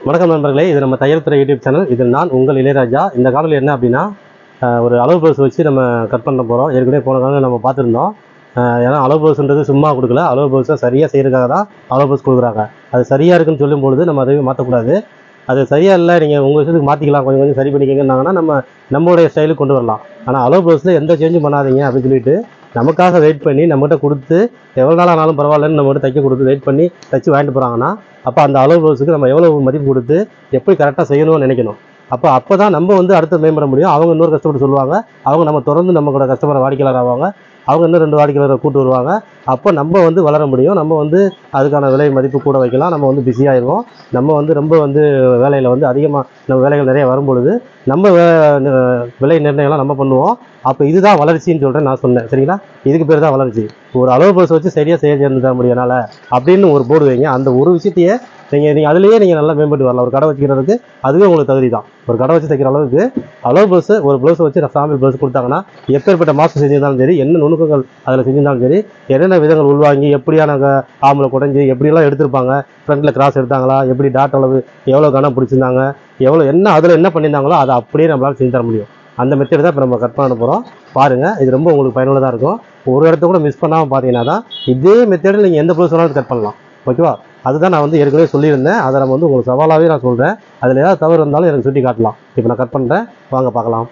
வணக்கம் நண்பர்களே இது நம்ம தையல் துறை யூடியூப் சேனல் இதில் நான் உங்கள் இளையராஜா இந்த காலையில் என்ன அப்படின்னா ஆஹ் ஒரு அளவு ப்ளவுஸ் வச்சு நம்ம கட் பண்ண போகிறோம் ஏற்கனவே போன காலம் நம்ம பார்த்துருந்தோம் ஆஹ் ஏன்னா அளவு ப்ளவுஸ்ன்றது சும்மா கொடுக்கல அளவு ப்ளவுஸை சரியாக செய்கிறதுக்காக தான் அளவு ப்ளவுஸ் கொடுக்குறாங்க அது சரியாக இருக்குன்னு சொல்லும் பொழுது நம்ம அதையும் மாற்றக்கூடாது அது சரியாக இல்லை நீங்கள் உங்கள் விஷயத்துக்கு மாற்றிக்கலாம் கொஞ்சம் கொஞ்சம் சரி பண்ணிக்கங்கன்னாங்கன்னா நம்ம நம்மளுடைய ஸ்டைலுக்கு கொண்டு வரலாம் ஆனால் அளவு ப்ளவுஸில் எந்த சேஞ்சும் பண்ணாதீங்க அப்படின்னு சொல்லிட்டு நமக்காக வெயிட் பண்ணி நம்மகிட்ட கொடுத்து எவ்வளோ நாள் ஆனாலும் பரவாயில்லன்னு நம்மகிட்ட தைக்க கொடுத்து வெயிட் பண்ணி தைச்சு வாங்கிட்டு போகிறாங்கன்னா அப்போ அந்த அளவு ப்ளவுஸுக்கு நம்ம எவ்வளோ மதிப்பு கொடுத்து எப்படி கரெக்டாக செய்யணும்னு நினைக்கணும் அப்போ அப்போ தான் நம்ம வந்து அடுத்து மேம்பட முடியும் அவங்க இன்னொரு கஸ்டமர் சொல்லுவாங்க அவங்க நம்ம தொடர்ந்து நம்ம கூட கஸ்டமர் வாடிக்கையாளர் ஆவாங்க அவங்க இன்னும் ரெண்டு வாடிக்கையாளரை கூட்டு வருவாங்க அப்போ நம்ம வந்து வளர முடியும் நம்ம வந்து அதுக்கான விலை மதிப்பு கூட வைக்கலாம் நம்ம வந்து பிஸியாகிடுவோம் நம்ம வந்து ரொம்ப வந்து வேலையில் வந்து அதிகமாக நம்ம வேலைகள் நிறைய வரும்பொழுது நம்ம வே- ந- விலை நிர்ணயம்லாம் நம்ம பண்ணுவோம் அப்போ இதுதான் வளர்ச்சின்னு சொல்கிறேன் நான் சொன்னேன் சரிங்களா இதுக்கு பேர் தான் வளர்ச்சி ஒரு அளவு பஸ் வச்சு சரியாக செய்ய சேர்ந்து தர முடியனால அப்படின்னு ஒரு போர்டு வைங்க அந்த ஒரு விஷயத்தையே நீங்கள் நீங்கள் அதுலேயே நீங்கள் நல்லா மேம்பட்டு வரலாம் ஒரு கடை வச்சுக்கிறதுக்கு அதுவே உங்களுக்கு தகுதி தான் ஒரு கடை வச்சு தைக்கிற அளவுக்கு அளவு ப்ளவுஸ் ஒரு ப்ளவுஸ் வச்சு சாம்பிள் ப்ளவுஸ் கொடுத்தாங்கன்னா எப்பேற்பட்ட மாஸ்டர் செஞ்சிருந்தாலும் சரி என்ன நுணுக்கங்கள் அதில் செஞ்சிருந்தாலும் சரி என்னென்ன விதங்கள் உள்வாங்கி எப்படியான க- ஆம்பளை குடஞ்சி எப்படியெல்லாம் எடுத்திருப்பாங்க ஃப்ரண்ட்டில் கிராஸ் எடுத்தாங்களா எப்படி டாட் அளவு எவ்வளோ கனம் பிடிச்சிருந்தாங்க எவ்வளோ என்ன அதில் என்ன பண்ணியிருந்தாங்களோ அதை அப்படியே நம்மளால் செஞ்சு தர முடியும் அந்த மெத்தட் தான் இப்போ நம்ம கட் பண்ண போகிறோம் பாருங்கள் இது ரொம்ப உங்களுக்கு பயனுள்ளதாக இருக்கும் ஒரு இடத்த கூட மிஸ் பண்ணாமல் பார்த்தீங்கன்னா தான் இதே மெத்தடில் நீங்கள் எந்த ப்ளவுஸ் வேணாலும் கட் பண்ணலாம் ஓகேவா அதுதான் நான் வந்து ஏற்கனவே சொல்லியிருந்தேன் அதை நம்ம வந்து உங்களுக்கு சவாலாகவே நான் சொல்கிறேன் அதில் ஏதாவது தவறு இருந்தாலும் எனக்கு சுட்டி காட்டலாம் இப்போ நான் கட் பண்ணுறேன் வாங்க பார்க்கலாம்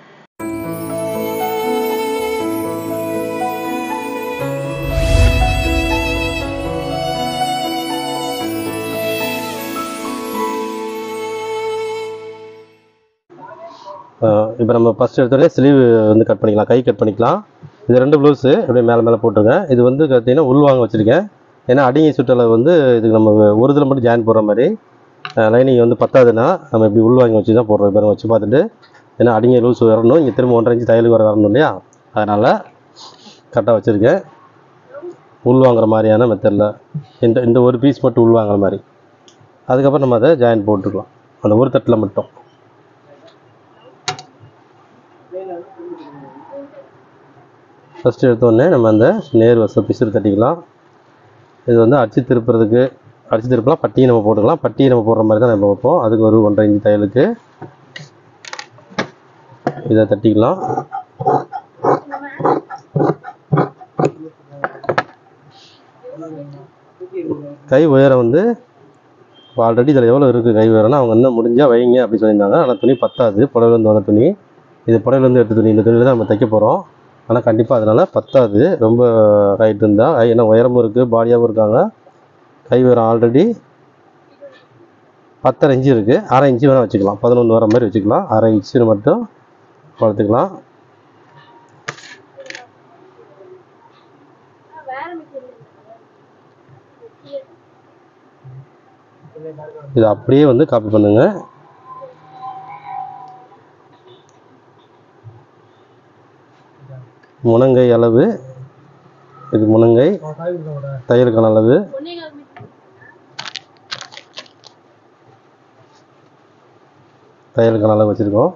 இப்போ நம்ம ஃபஸ்ட் எடுத்தோடனே ஸ்லீவ் வந்து கட் பண்ணிக்கலாம் கை கட் பண்ணிக்கலாம் இது ரெண்டு ப்ளவுஸு அப்படியே மேலே மேலே போட்டிருக்கேன் இது வந்து பார்த்தீங்கன்னா உள்வாங்க வச்சுருக்கேன் ஏன்னா அடிங்கை சுற்றளவு வந்து இதுக்கு நம்ம ஒரு இதில் மட்டும் ஜாயின் போடுற மாதிரி லைனிங் வந்து பத்தாதுன்னா நம்ம இப்படி உள்வாங்கி வச்சு தான் போடுறோம் இப்போ வச்சு பார்த்துட்டு ஏன்னா அடிங்கை லூஸ் வரணும் இங்கே திரும்ப ஒன்றரை இன்ச்சு தையலுக்கு வர வரணும் இல்லையா அதனால் கரெக்டாக வச்சுருக்கேன் உள்வாங்குற மாதிரியான மெத்தடில் இந்த இந்த ஒரு பீஸ் மட்டும் உள்வாங்குற மாதிரி அதுக்கப்புறம் நம்ம அதை ஜாயின் போட்டுக்கலாம் அந்த ஒரு தட்டில் மட்டும் ஃபஸ்ட்டு எடுத்தோடனே நம்ம அந்த நேர் வச பிசுறு தட்டிக்கலாம் இது வந்து அடிச்சு திருப்புறதுக்கு அடிச்சு திருப்பலாம் பட்டியை நம்ம போட்டுக்கலாம் பட்டியை நம்ம போடுற மாதிரி தான் நம்ம வைப்போம் அதுக்கு ஒரு ஒன்றரை இன்ச்சு தையலுக்கு இதை தட்டிக்கலாம் கை உயரம் வந்து ஆல்ரெடி இதில் எவ்வளோ இருக்குது கை உயரம்னா அவங்க இன்னும் முடிஞ்சால் வைங்க அப்படி சொல்லியிருந்தாங்க ஆனால் துணி பத்தாது புடவைலேருந்து வந்த துணி இது புடவைலேருந்து எடுத்த துணி இந்த துணியில் தான் நம்ம தைக்க போகிறோம் ஆனால் கண்டிப்பாக அதனால் பத்தாது ரொம்ப ஹைட் இருந்தால் ஏன்னா உயரமும் இருக்குது பாடியாகவும் இருக்காங்க கை உயரம் ஆல்ரெடி பத்தரை இன்ச்சு இருக்குது அரை இன்ச்சு வேணால் வச்சுக்கலாம் பதினொன்று வர மாதிரி வச்சுக்கலாம் அரை இன்ச்சு மட்டும் வளர்த்துக்கலாம் இதை அப்படியே வந்து காப்பி பண்ணுங்க முனங்கை அளவு இது முனங்கை தையலுக்கான அளவு தையலுக்கான அளவு வச்சுருக்கோம்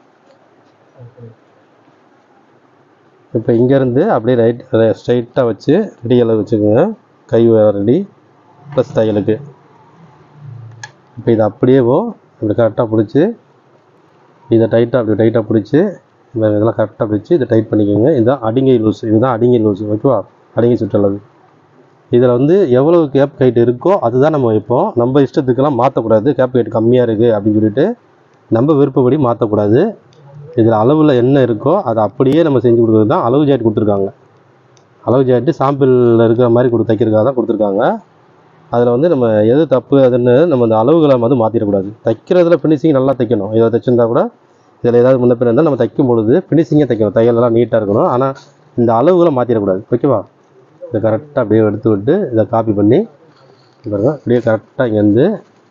இப்போ இங்கேருந்து அப்படியே ரைட் ஸ்ட்ரைட்டாக வச்சு ரெடி அளவு வச்சுக்கோங்க கை ரெடி ப்ளஸ் தையலுக்கு இப்போ இதை அப்படியேவோ இப்படி கரெக்டாக பிடிச்சி இதை டைட்டாக அப்படி டைட்டாக பிடிச்சி இந்த இதெல்லாம் கரெக்டாக பிடிச்சி இதை டைட் பண்ணிக்கோங்க இதுதான் அடிங்கை லூஸ் இதுதான் அடிங்கை லூஸ் ஓகேவா அடிங்கை சுற்றளவு இதில் வந்து எவ்வளவு கேப் கைட் இருக்கோ அதுதான் நம்ம வைப்போம் நம்ம இஷ்டத்துக்கெல்லாம் மாற்றக்கூடாது கேப் கைட் கம்மியாக இருக்குது அப்படின்னு சொல்லிட்டு நம்ம விருப்பப்படி மாற்றக்கூடாது இதில் அளவில் என்ன இருக்கோ அதை அப்படியே நம்ம செஞ்சு கொடுக்குறது தான் அளவு ஜாக்கெட் கொடுத்துருக்காங்க அளவு ஜாக்கெட்டு சாம்பிளில் இருக்கிற மாதிரி கொடு தைக்கிறதுக்காக தான் கொடுத்துருக்காங்க அதில் வந்து நம்ம எது தப்பு அதுன்னு நம்ம அந்த அளவுகளை வந்து மாற்றிடக்கூடாது தைக்கிறதுல ஃபினிஷிங் நல்லா தைக்கணும் இதை தைச்சிருந்தா கூட இதில் ஏதாவது முன்ன பின்ன இருந்தால் நம்ம தைக்கும் பொழுது ஃபினிஷிங்கே தைக்கணும் தையலெல்லாம் நீட்டாக இருக்கணும் ஆனால் இந்த அளவுகளை மாற்றிடக்கூடாது ஓகேவா இதை கரெக்டாக அப்படியே எடுத்து விட்டு இதை காப்பி பண்ணி இங்க பாருங்க அப்படியே கரெக்டாக இங்கேருந்து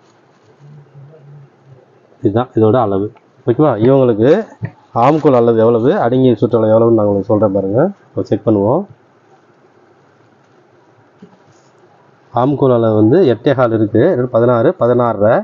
இதுதான் இதோட அளவு ஓகேவா இவங்களுக்கு ஆம்கோல் அளவு எவ்வளவு அடங்கி சுற்றளவு எவ்வளவுன்னு நான் உங்களுக்கு சொல்கிறேன் பாருங்கள் செக் பண்ணுவோம் ஆம்கோல் அளவு வந்து எட்டே கால் இருக்குது பதினாறு பதினாறரை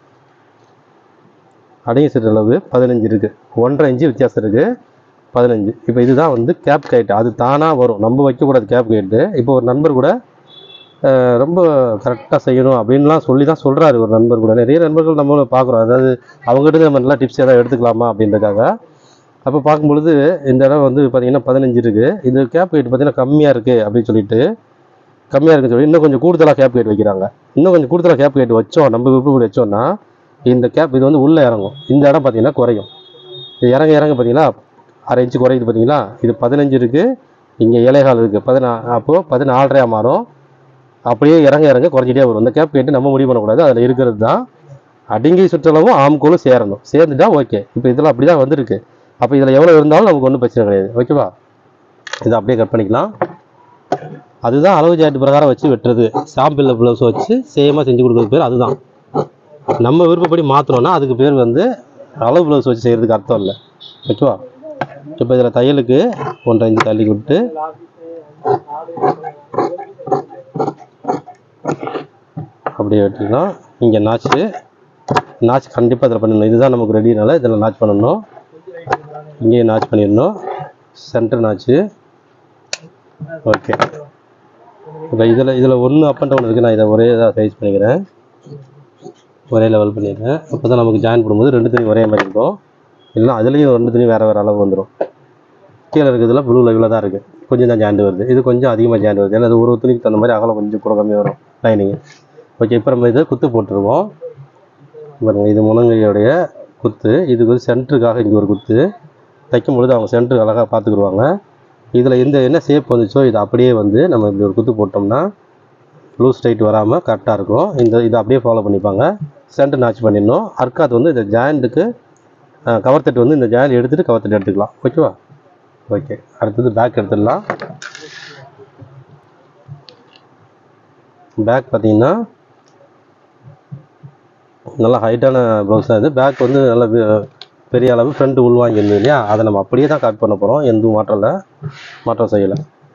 அடங்கி சுற்றளவு பதினஞ்சு இருக்குது ஒன்றரை இன்ச்சு வித்தியாசம் இருக்குது பதினஞ்சு இப்போ இதுதான் வந்து கேப் கைட்டு அது தானாக வரும் நம்ம வைக்கக்கூடாது கேப் கைட்டு இப்போ ஒரு நண்பர் கூட அஹ், ரொம்ப கரெக்டாக செய்யணும் அப்படின்லாம் சொல்லி தான் சொல்கிறாரு ஒரு நண்பர் கூட நிறைய நண்பர்கள் நம்மள பார்க்குறோம் அதாவது அவங்ககிட்ட நம்ம நல்லா டிப்ஸ் ஏதாவது எடுத்துக்கலாமா அப்படின்றதுக்காக அப்போ பார்க்கும்பொழுது இந்த இடம் வந்து பார்த்தீங்கன்னா பதினஞ்சு இருக்குது இது கேப் வெயிட் பார்த்தீங்கன்னா கம்மியாக இருக்குது அப்படின்னு சொல்லிட்டு கம்மியாக இருக்குன்னு சொல்லி இன்னும் கொஞ்சம் கூடுதலாக கேப் கேட் வைக்கிறாங்க இன்னும் கொஞ்சம் கூடுதலாக கேப் கேட் வச்சோம் நம்ம விருப்பப்படி வச்சோம்னா இந்த கேப் இது வந்து உள்ளே இறங்கும் இந்த இடம் பார்த்தீங்கன்னா குறையும் இது இறங்க இறங்க பார்த்தீங்களா அரை இன்ச்சு குறையுது பார்த்தீங்களா இது பதினஞ்சு இருக்குது இங்கே இலைகால் இருக்குது பதினா அப்போது பதினாலரையா மாறும் அப்படியே இறங்க இறங்க குறைஞ்சிட்டே வரும் இந்த கேப் கேட்டு நம்ம முடிவு பண்ணக்கூடாது அதில் இருக்கிறது தான் அடிங்கை சுற்றளவும் ஆம்கோலும் சேரணும் சேர்ந்துட்டா ஓகே இப்போ இதெல்லாம் அப்படி தான் வந்திருக்கு அப்போ இதில் எவ்வளோ இருந்தாலும் நமக்கு ஒன்றும் பிரச்சனை கிடையாது ஓகேவா இதை அப்படியே கட் பண்ணிக்கலாம் அதுதான் அளவு ஜாயிண்ட் பிரகாரம் வச்சு வெட்டுறது சாம்பிள் ப்ளவுஸ் வச்சு சேமாக செஞ்சு கொடுக்குறது பேர் அதுதான் நம்ம விருப்பப்படி மாற்றணும்னா அதுக்கு பேர் வந்து அளவு ப்ளவுஸ் வச்சு செய்கிறதுக்கு அர்த்தம் இல்லை ஓகேவா இப்போ இதில் தையலுக்கு ஒன்றரை இன்ச்சு தள்ளி விட்டு அப்படியே வெட்டிக்கலாம் இங்கே நாச்சு நாச் கண்டிப்பாக இதில் பண்ணணும் இதுதான் நமக்கு ரெடினால இதில் நாச் பண்ணணும் இங்கேயும் நாச் பண்ணிடணும் சென்டர் நாச்சு ஓகே இப்போ இதில் இதில் ஒன்று அப் அண்ட் டவுன் இருக்குது நான் இதை ஒரே இதாக சைஸ் பண்ணிக்கிறேன் ஒரே லெவல் பண்ணிடுறேன் அப்போ தான் நமக்கு ஜாயின் பண்ணும்போது ரெண்டு துணி ஒரே மாதிரி இருக்கும் இல்லைனா அதுலேயும் ரெண்டு துணி வேறு வேறு அளவு வந்துடும் கீழே இருக்கிறதுல ப்ளூ லெவலில் தான் இருக்குது கொஞ்சம் தான் ஜாயிண்ட் வருது இது கொஞ்சம் அதிகமாக ஜாயிண்ட் வருது ஏன்னா அது ஒரு ஒரு துணிக்கு தகுந்த மாதிரி அகலம் கொஞ்சம் கூட கம்மியாக வரும் லைனிங் ஓகே இப்போ நம்ம இதை குத்து போட்டுருவோம் பாருங்க இது முழங்கையோடைய குத்து இதுக்கு வந்து சென்டருக்காக இங்கே ஒரு குத்து தைக்கும் பொழுது அவங்க சென்டருக்கு அழகாக பார்த்துக்குருவாங்க இதில் எந்த என்ன ஷேப் வந்துச்சோ இது அப்படியே வந்து நம்ம இப்படி ஒரு குத்து போட்டோம்னா லூஸ் டைட் வராமல் கரெக்டாக இருக்கும் இந்த இதை அப்படியே ஃபாலோ பண்ணிப்பாங்க சென்டர் நாச் பண்ணிடணும் அர்க்காத் வந்து இந்த ஜாயிண்ட்டுக்கு கவர் தட்டு வந்து இந்த ஜாயின் எடுத்துகிட்டு கவர் தட்டு எடுத்துக்கலாம் ஓகேவா ஓகே அடுத்தது பேக் எடுத்துடலாம் பேக் பார்த்தீங்கன்னா நல்லா ஹைட்டான ப்ளவுஸ் தான் இது பேக் வந்து நல்ல வி- பெரிய அளவு ஃப்ரண்ட் உள்வாங்கியிருந்தது இல்லையா அதை நம்ம அப்படியே தான் காப்பி பண்ண போகிறோம் எந்த மாற்றம் இல்லை மாற்றம் செய்யலை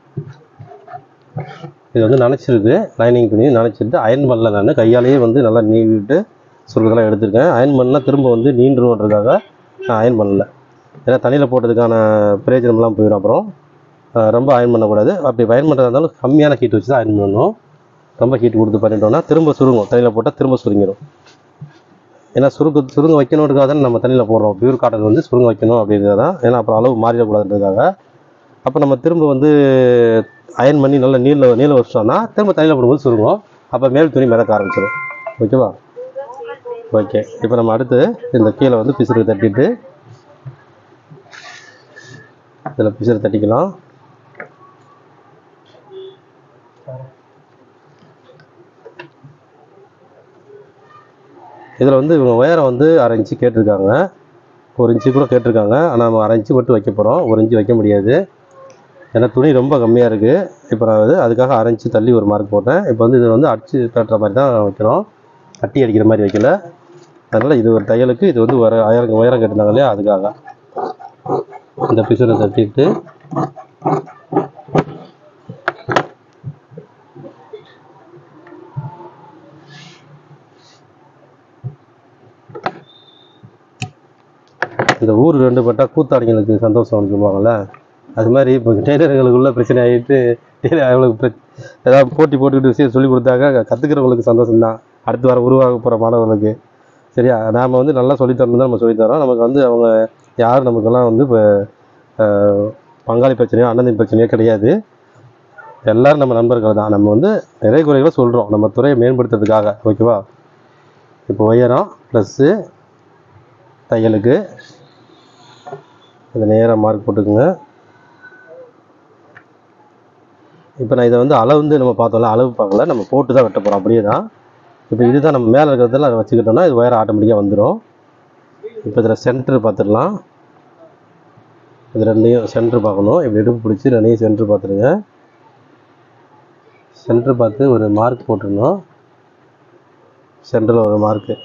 இது வந்து நனைச்சிருக்கு லைனிங் துணி நனைச்சிட்டு அயன் பண்ணல நான் கையாலேயே வந்து நல்லா நீவிட்டு சுருக்கத்தெல்லாம் எடுத்திருக்கேன் அயன் பண்ணால் திரும்ப வந்து நீண்டுருன்றதுக்காக நான் அயன் பண்ணல ஏன்னா தண்ணியில் போட்டதுக்கான பிரயோஜனம்லாம் போயிடும் அப்புறம் அஹ் ரொம்ப அயன் பண்ணக்கூடாது அப்படி அயன் பண்ணுறதா இருந்தாலும் கம்மியான ஹீட் வச்சு தான் அயன் பண்ணணும் ரொம்ப ஹீட் கொடுத்து பண்ணிட்டோம்னா திரும்ப சுருங்கும் தண்ணியில் போட்டால் திரும்ப சுருங்கிடும் ஏன்னா சுருங்க சுருங்க வைக்கணுன்றதுக்காக தான் நம்ம தண்ணியில் போடுறோம் பியூர் காட்டன் வந்து சுருங்க வைக்கணும் அப்படிங்கிறது தான் ஏன்னா அப்புறம் அளவு மாறிடக்கூடாதுன்றதுக்காக அப்போ நம்ம திரும்ப வந்து அயன் பண்ணி நல்லா நீல நீல வச்சிட்டோம்னா திரும்ப தண்ணியில் போடும்போது சுருங்கும் அப்போ மேல் துணி மிதக்க ஆரம்பிச்சிடும் ஓகேவா ஓகே இப்போ நம்ம அடுத்து இந்த கீழே வந்து பிசுறு தட்டிட்டு இதில் பிசுறு தட்டிக்கலாம் இதில் வந்து இவங்க உயரம் வந்து அரை இன்ச்சு கேட்டிருக்காங்க ஒரு இன்ச்சு கூட கேட்டிருக்காங்க ஆனால் நம்ம அரை இன்ச்சு மட்டும் வைக்க போகிறோம் ஒரு இன்ச்சு வைக்க முடியாது ஏன்னா துணி ரொம்ப கம்மியாக இருக்குது இப்போ நான் வந்து அதுக்காக அரை இன்ச்சு தள்ளி ஒரு மார்க் போட்டேன் இப்போ வந்து இது வந்து அடிச்சு தட்டுற மாதிரி தான் வைக்கிறோம் அட்டி அடிக்கிற மாதிரி வைக்கல அதனால் இது ஒரு தையலுக்கு இது வந்து ஒரு ஆயிரம் உயரம் கேட்டிருந்தாங்க இல்லையா அதுக்காக இந்த பிசுரை தட்டிட்டு இந்த ஊர் ரெண்டு பட்டா கூத்தாடிங்களுக்கு சந்தோஷம் சொல்லுவாங்கள்ல அது மாதிரி இப்போ டெய்லர்களுக்குள்ள பிரச்சனை ஆகிட்டு டெய்லர் அவங்களுக்கு பிர- ஏதாவது போட்டி போட்டுக்கிட்டு விஷயம் சொல்லி கொடுத்தாக்க கற்றுக்கிறவங்களுக்கு சந்தோஷம் தான் அடுத்து வர உருவாக போகிற மாணவர்களுக்கு சரியா நாம் வந்து நல்லா சொல்லித்தரணும் தான் நம்ம சொல்லித்தரோம் நமக்கு வந்து அவங்க யாரும் நமக்கெல்லாம் வந்து இப்போ பங்காளி பிரச்சனையோ அண்ணன் பிரச்சனையோ கிடையாது எல்லாரும் நம்ம நண்பர்கள் தான் நம்ம வந்து நிறைய குறைகளை சொல்கிறோம் நம்ம துறையை மேம்படுத்துறதுக்காக ஓகேவா இப்போ உயரம் ப்ளஸ்ஸு தையலுக்கு இதை நேராக மார்க் போட்டுக்குங்க இப்போ நான் இதை வந்து அளவு வந்து நம்ம பார்த்தோம்ல அளவு பார்க்கல நம்ம போட்டு தான் வெட்ட போகிறோம் அப்படியே தான் இப்போ இதுதான் நம்ம மேலே இருக்கிறதெல்லாம் வச்சுக்கிட்டோம்னா இது ஒயர் ஆட்டோமேட்டிக்காக வந்துடும் இப்போ இதில் சென்டர் பார்த்துடலாம் இது ரெண்டையும் சென்டர் பார்க்கணும் இப்படி இடுப்பு பிடிச்சி ரெண்டையும் சென்டர் பார்த்துருங்க சென்டர் பார்த்து ஒரு மார்க் போட்டுருந்தோம் சென்டரில் ஒரு மார்க்கு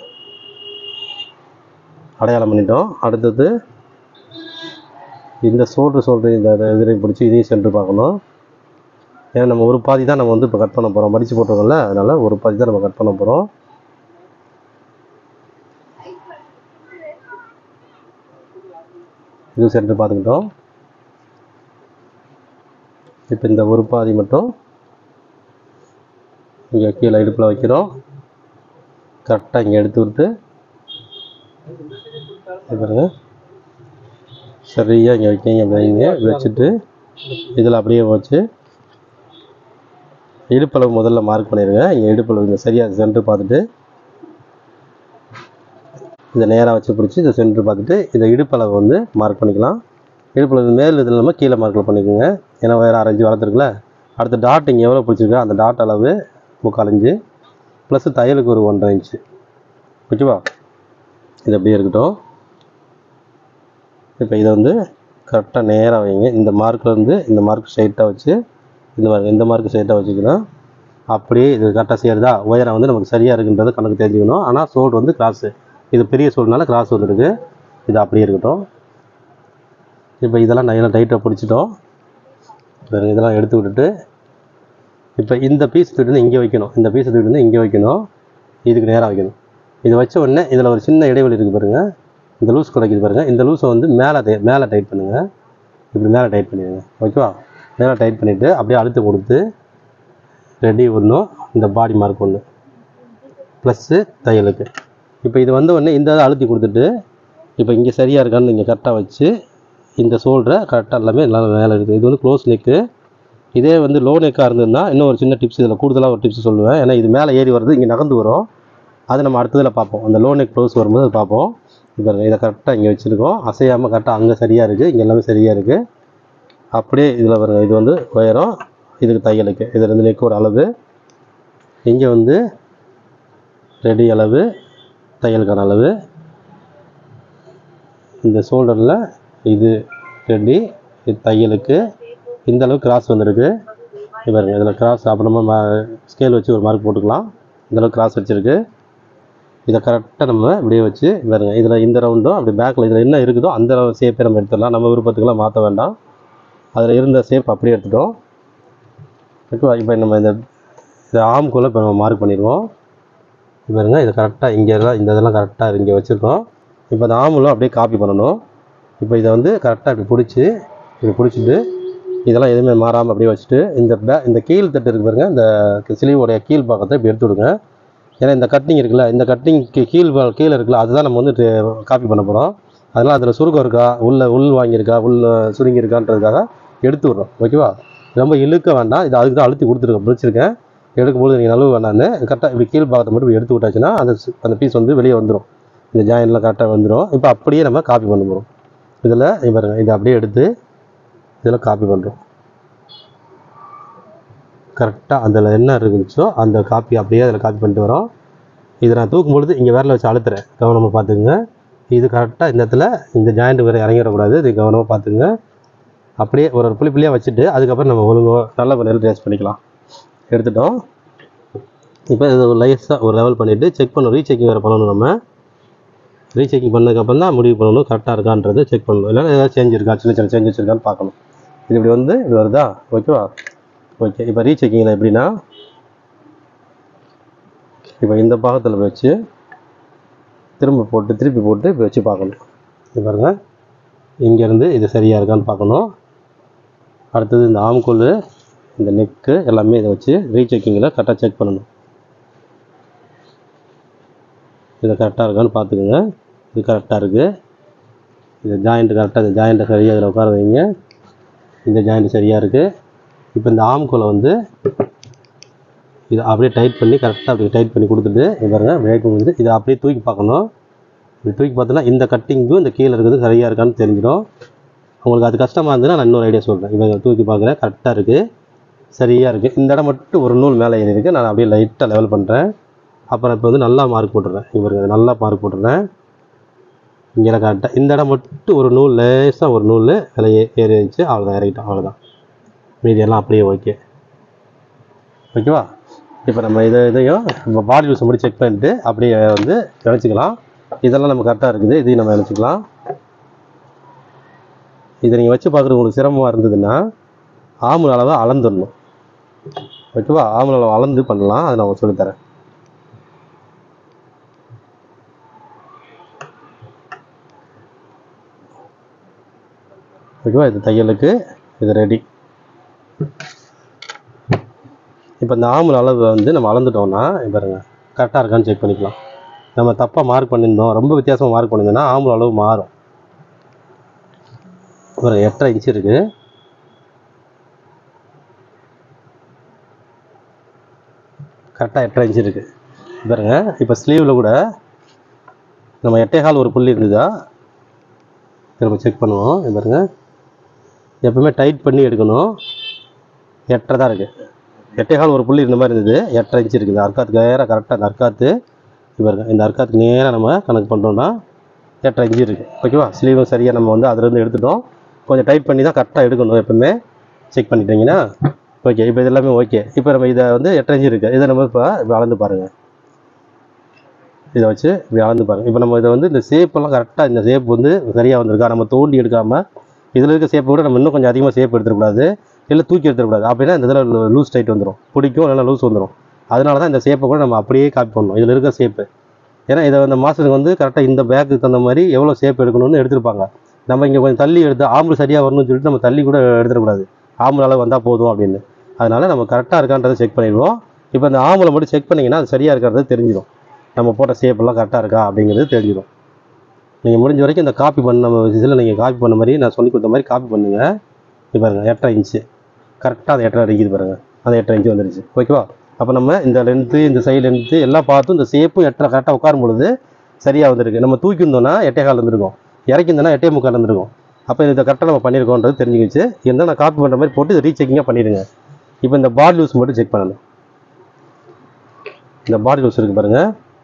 அடையாளம் பண்ணிட்டோம் அடுத்தது இந்த சோல்ட்ரு சோல்ட்ரு இந்த இதிலையும் பிடிச்சி இதையும் சென்டர் பார்க்கணும் ஏன்னா நம்ம ஒரு பாதி தான் நம்ம வந்து இப்போ கட் பண்ண போகிறோம் மடித்து போட்டிருக்கோம்ல அதனால் ஒரு பாதி தான் நம்ம கட் பண்ண போகிறோம் இது சென்டர் பார்த்துக்கிட்டோம் இப்போ இந்த ஒரு பாதி மட்டும் இங்கே கீழே இடுப்பில் வைக்கிறோம் கரெக்டாக இங்கே எடுத்து விட்டு இது பாருங்க சரியாக இங்கே வைக்கிங்க இப்படி வைங்க இப்படி வச்சுட்டு இதில் அப்படியே வச்சு இடுப்பளவு முதல்ல மார்க் பண்ணிடுங்க இங்கே இடுப்பளவு இங்கே சரியாக சென்டர் பார்த்துட்டு இதை நேராக வச்சு பிடிச்சி இதை சென்டர் பார்த்துட்டு இதை இடுப்பளவு வந்து மார்க் பண்ணிக்கலாம் இடுப்பளவு மேல் இதில் இல்லாமல் கீழே மார்க்கில் பண்ணிக்கோங்க ஏன்னா வேறு அரைஞ்சு வளர்த்துருக்குல அடுத்த டாட் இங்கே எவ்வளோ பிடிச்சிருக்கோ அந்த டாட் அளவு முக்கால் இன்ச்சு ப்ளஸ் தையலுக்கு ஒரு ஒன்றரை இன்ச்சு ஓகேவா இது அப்படியே இருக்கட்டும் இப்போ இதை வந்து கரெக்டாக நேராக வைங்க இந்த மார்க்கில் இருந்து இந்த மார்க் ஸ்ட்ரைட்டாக வச்சு இந்த மாதிரி இந்த மார்க் ஸ்ட்ரைட்டாக வச்சுக்கணும் அப்படியே இது கரெக்டாக செய்யறதா உயரம் வந்து நமக்கு சரியாக இருக்குன்றது கணக்கு தெரிஞ்சுக்கணும் ஆனால் சோல்டு வந்து கிராஸு இது பெரிய சோல்டுனால கிராஸ் வந்துருக்கு இது அப்படியே இருக்கட்டும் இப்போ இதெல்லாம் நல்லா டைட்டாக பிடிச்சிட்டோம் பாருங்க, இதெல்லாம் எடுத்து விட்டுட்டு இப்போ இந்த பீஸ் தூக்கிட்டு வந்து இங்கே வைக்கணும் இந்த பீஸ் தூக்கிட்டு வந்து இங்கே வைக்கணும் இதுக்கு நேராக வைக்கணும் இது வச்ச உடனே இதில் ஒரு சின்ன இடைவெளி இருக்குது பாருங்கள் இந்த லூஸ் கிடைக்குது பாருங்கள் இந்த லூஸை வந்து மேலே டை மேலே டைட் பண்ணுங்கள் இப்படி மேலே டைட் பண்ணிடுங்க ஓகேவா மேலே டைட் பண்ணிவிட்டு அப்படியே அழுத்தம் கொடுத்து ரெடி ஒன்றும் இந்த பாடி மார்க் ஒன்று ப்ளஸ்ஸு தையலுக்கு இப்போ இது வந்த உடனே இந்த இதை அழுத்தி கொடுத்துட்டு இப்போ இங்கே சரியாக இருக்கான்னு இங்கே கரெக்டாக வச்சு இந்த ஷோல்டரை கரெக்டாக எல்லாமே எல்லாம் மேலே இருக்குது இது வந்து க்ளோஸ் நெக்கு இதே வந்து லோ நெக்காக இருந்ததுன்னா இன்னும் ஒரு சின்ன டிப்ஸ் இதில் கூடுதலாக ஒரு டிப்ஸ் சொல்லுவேன் ஏன்னா இது மேலே ஏறி வருது இங்கே நகர்ந்து வரும் அது நம்ம அடுத்ததில் பார்ப்போம் அந்த லோ நெக் க்ளோஸ் வரும்போது அது பார்ப்போம் இப்போ இதை கரெக்டாக இங்கே வச்சுருக்கோம் அசையாமல் கரெக்டாக அங்கே சரியாக இருக்குது இங்கே எல்லாமே சரியாக இருக்குது அப்படியே இதில் பாருங்க இது வந்து உயரம் இதுக்கு தையலுக்கு இது ரெண்டு நெக்கோட அளவு இங்கே வந்து ரெடி அளவு தையலுக்கான அளவு இந்த ஷோல்டரில் இது ரெடி இது தையலுக்கு இந்த அளவு கிராஸ் வந்திருக்கு இது பாருங்க இதில் கிராஸ் அப்புறமா ஸ்கேல் வச்சு ஒரு மார்க் போட்டுக்கலாம் இந்த அளவு கிராஸ் வச்சுருக்கு இதை கரெக்டாக நம்ம இப்படியே வச்சு இது பாருங்க இதில் இந்த ரவுண்டும் அப்படி பேக்கில் இதில் என்ன இருக்குதோ அந்த ஷேப்பை நம்ம எடுத்துடலாம் நம்ம விருப்பத்துக்கெல்லாம் மாற்ற வேண்டாம் அதில் இருந்த ஷேப் அப்படியே எடுத்துட்டோம் ஓகேவா இப்போ நம்ம இந்த இந்த ஆம்குள்ளே இப்போ நம்ம மார்க் பண்ணிடுவோம் இது பாருங்க இது கரெக்டாக இங்கே எல்லாம் இந்த இதெல்லாம் கரெக்டாக இங்கே வச்சுருக்கோம் இப்போ அந்த ஆமுலும் அப்படியே காப்பி பண்ணணும் இப்போ இதை வந்து கரெக்டாக இப்படி பிடிச்சி இப்படி பிடிச்சிட்டு இதெல்லாம் எதுவுமே மாறாமல் அப்படியே வச்சுட்டு இந்த பே இந்த கீழ் தட்டு இருக்கு பாருங்க இந்த சிலிவோடைய கீழ் பாகத்தை இப்படி எடுத்து விடுங்க ஏன்னா இந்த கட்டிங் இருக்குல்ல இந்த கட்டிங்க்கு கீழ் பா- கீழே இருக்குல்ல அதுதான் நம்ம வந்து காப்பி பண்ண போகிறோம் அதனால் அதில் சுருக்கம் இருக்கா உள்ள உள் வாங்கியிருக்கா உள் சுருங்கி இருக்கான்றதுக்காக எடுத்து விட்றோம் ஓகேவா ரொம்ப இழுக்க வேண்டாம் இது அதுக்கு தான் அழுத்தி கொடுத்துருக்கேன் பிடிச்சிருக்கேன் எடுக்கும்போது நீங்கள் நழுவு வேண்டாம்னு கரெக்டாக இப்படி கீழ் பாகத்தை மட்டும் இப்படி எடுத்து விட்டாச்சுன்னா அந்த ஸ்- அந்த பீஸ் வந்து வெளியே வந்துடும் இந்த ஜாயின்லாம் கரெக்டாக வந்துடும் இப்போ அப்படியே நம்ம காப்பி பண்ண போகிறோம் இதில் பாருங்க இதை அப்படியே எடுத்து இதில் காப்பி பண்ணுறோம் கரெக்டாக அதில் என்ன இருந்துச்சோ அந்த காப்பி அப்படியே அதில் காப்பி பண்ணிட்டு வரோம் இதை நான் தூக்கும் பொழுது இங்கே விரல வச்சு அழுத்துறேன் கவனமாக பார்த்துக்குங்க இது கரெக்டாக இந்த இடத்துல இந்த ஜாயிண்ட் வேறு இறங்கிடக்கூடாது இது கவனமாக பார்த்துங்க அப்படியே ஒரு ஒரு புள்ளி புள்ளியாக வச்சுட்டு அதுக்கப்புறம் நம்ம ஒழுங்காக நல்ல பண்ணி ட்ரேஸ் பண்ணிக்கலாம் எடுத்துட்டோம் இப்போ இது ஒரு லைஸாக ஒரு லெவல் பண்ணிவிட்டு செக் பண்ணணும் ரீசெக்கிங் வேறு பண்ணணும் நம்ம ரீசெக்கிங் பண்ணதுக்கப்புறம் தான் முடிவு பண்ணணும் கரெக்டாக இருக்கான்றது செக் பண்ணணும் இல்லைன்னா ஏதாவது சேஞ்ச் இருக்கா சின்ன சின்ன சேஞ்சஸ் இருக்கான்னு பார்க்கணும் இது இப்படி வந்து இது வருதா ஓகேவா ஓகே இப்போ ரீசெக்கிங்கில் எப்படின்னா இப்போ இந்த பாகத்தில் வச்சு திரும்ப போட்டு திருப்பி போட்டு இப்படி வச்சு பார்க்கணும் இது பாருங்க இங்கேருந்து இது சரியாக இருக்கான்னு பார்க்கணும் அடுத்தது இந்த ஆம்கோல் இந்த நெக்கு எல்லாமே இதை வச்சு ரீசெக்கிங்கில் கரெக்டாக செக் பண்ணணும் இது கரெக்டாக இருக்கான்னு பார்த்துக்குங்க இது கரெக்டாக இருக்குது இது ஜாயிண்ட் கரெக்டாக இந்த ஜாயிண்ட்டை சரியாக இதில் உட்கார வைங்க இந்த ஜாயிண்ட் சரியாக இருக்குது இப்போ இந்த ஆம்கோலை வந்து இதை அப்படியே டைட் பண்ணி கரெக்டாக அப்படியே டைட் பண்ணி கொடுத்துட்டு இது பாருங்க பிரேக் வந்து இதை அப்படியே தூக்கி பார்க்கணும் இப்படி தூக்கி பார்த்தோன்னா இந்த கட்டிங்கும் இந்த கீழே இருக்கிறது சரியாக இருக்கான்னு தெரிஞ்சிடும் உங்களுக்கு அது கஷ்டமாக இருந்ததுன்னா நான் இன்னொரு ஐடியா சொல்கிறேன் இப்போ இதை தூக்கி பார்க்குறேன் கரெக்டாக இருக்குது சரியாக இருக்குது இந்த இடம் மட்டும் ஒரு நூல் மேலே ஏறி இருக்கு நான் அப்படியே லைட்டாக லெவல் பண்ணுறேன் அப்புறம் இப்போ வந்து நல்லா மார்க் போட்டுறேன் இவருக்கு நல்லா மார்க் போட்டுறேன் இங்கே கரெக்டாக இந்த இடம் மட்டும் ஒரு நூல் லேசாக ஒரு நூல் அதில் ஏ ஏறி வச்சு அவ்வளோதான் இறக்கிட்டோம் அவ்வளோதான் மீதி எல்லாம் அப்படியே ஓகே ஓகேவா இப்போ நம்ம இதை இதையும் நம்ம பாடி யூஸ் மட்டும் செக் பண்ணிட்டு அப்படியே வந்து நினச்சிக்கலாம் இதெல்லாம் நம்ம கரெக்டாக இருக்குது இதையும் நம்ம நினச்சிக்கலாம் இதை நீங்கள் வச்சு பார்க்குறது உங்களுக்கு சிரமமாக இருந்ததுன்னா ஆமுல் அளவை அளந்துடணும் ஓகேவா ஆமுல் அளவு அளந்து பண்ணலாம் அதை நான் உங்களுக்கு சொல்லித்தரேன் ஓகேவா இது தையலுக்கு இது ரெடி இப்போ இப்போ இந்த ஆம்பல் அளவு வந்து நம்ம அளந்துட்டோம்னா இங்க பாருங்க கரெக்டாக இருக்கான்னு செக் பண்ணிக்கலாம் நம்ம தப்பாக மார்க் பண்ணியிருந்தோம் ரொம்ப வித்தியாசமாக மார்க் பண்ணியிருந்தோம்னா ஆம்பல் அளவு மாறும் ஒரு எட்டரை இன்ச் இருக்கு கரெக்டாக எட்டரை இன்ச் இருக்கு பாருங்க இப்போ ஸ்லீவில் கூட நம்ம எட்டே கால் ஒரு புள்ளி இருந்ததா திரும்ப செக் பண்ணுவோம் இது பாருங்க எப்பவுமே டைட் பண்ணி எடுக்கணும் எட்டரை தான் இருக்குது எட்டே கால் ஒரு புள்ளி இருந்த மாதிரி இருந்தது எட்டரை இன்ச் இருக்குது இந்த அர்க்காத்துக்கு நேராக கரெக்டாக அந்த அர்க்காத்து இது பாருங்க இந்த அர்க்காத்துக்கு நேராக நம்ம கணக்கு பண்ணுறோம்னா எட்டரை இன்ச்சு இருக்குது ஓகேவா ஸ்லீவும் சரியாக நம்ம வந்து அதுலேருந்து எடுத்துட்டோம் கொஞ்சம் டைட் பண்ணி தான் கரெக்டாக எடுக்கணும் எப்பவுமே செக் பண்ணிட்டீங்கன்னா ஓகே இப்போ இது எல்லாமே ஓகே இப்போ நம்ம இதை வந்து எட்டரை இன்ச்சு இருக்குது இதை நம்ம இப்போ இப்போ அளந்து பாருங்கள் இதை வச்சு இப்படி அளந்து பாருங்கள் இப்போ நம்ம இதை வந்து இந்த ஷேப்பெல்லாம் கரெக்டாக இந்த ஷேப் வந்து சரியாக வந்திருக்கா நம்ம தோண்டி எடுக்காமல் இதில் இருக்க ஷேப்பை விட நம்ம இன்னும் கொஞ்சம் அதிகமாக ஷேப் எடுத்துடக்கூடாது இல்லை தூக்கி எடுத்துடக்கூடாது அப்படின்னா இந்த இதில் லூஸ் டைட் வந்துடும் பிடிக்கும் இல்லைன்னா லூஸ் வந்துடும் அதனால தான் இந்த ஷேப்பை கூட நம்ம அப்படியே காப்பி பண்ணணும் இதில் இருக்க ஷேப்பு ஏன்னா இதை இந்த மாதத்துக்கு வந்து கரெக்டாக இந்த பேக்குக்கு தகுந்த மாதிரி எவ்வளோ ஷேப் எடுக்கணும்னு எடுத்திருப்பாங்க நம்ம இங்கே கொஞ்சம் தள்ளி எடுத்து ஆம்பல் சரியாக வரணும்னு சொல்லிட்டு நம்ம தள்ளி கூட எடுத்துடக்கூடாது ஆம்பல் அளவு வந்தால் போதும் அப்படின்னு அதனால நம்ம கரெக்டாக இருக்கான்றதை செக் பண்ணிடுவோம் இப்போ இந்த ஆம்பலை மட்டும் செக் பண்ணிங்கன்னா அது சரியாக இருக்கிறது தெரிஞ்சிடும் நம்ம போட்ட ஷேப்பெல்லாம் கரெக்டாக இருக்கா அப்படிங்கிறது தெரிஞ்சிடும் நீங்கள் முடிஞ்ச வரைக்கும் இந்த காப்பி பண்ண நம்ம இதில் நீங்கள் காப்பி பண்ண மாதிரி நான் சொல்லி கொடுத்த மாதிரி காப்பி பண்ணுங்கள் இப்போ பாருங்க எட்டரை இன்ச்சு கரெக்டாக அந்த எட்டரை அடிக்குது பாருங்க அந்த எட்டரை இன்ச்சு வந்துருச்சு ஓகேவா அப்போ நம்ம இந்த லென்த்து இந்த சைடு லென்த்து எல்லாம் பார்த்தும் இந்த ஷேப்பும் எட்டரை கரெக்டாக உட்காரும் பொழுது சரியாக வந்திருக்கு நம்ம தூக்கி இருந்தோம்னா எட்டே கால் இருந்திருக்கும் இறக்கி இருந்தோம்னா எட்டே முக்கால் இருந்திருக்கும் அப்போ இதை கரெக்டாக நம்ம பண்ணியிருக்கோன்றது தெரிஞ்சுக்கிச்சு இருந்தால் நான் காப்பி பண்ணுற மாதிரி போட்டு இதை ரீசெக்கிங்காக பண்ணிடுங்க இப்போ இந்த பாடி லூஸ் மட்டும் செக் பண்ணணும் இந்த பாடி லூஸ் இருக்கு பாருங்க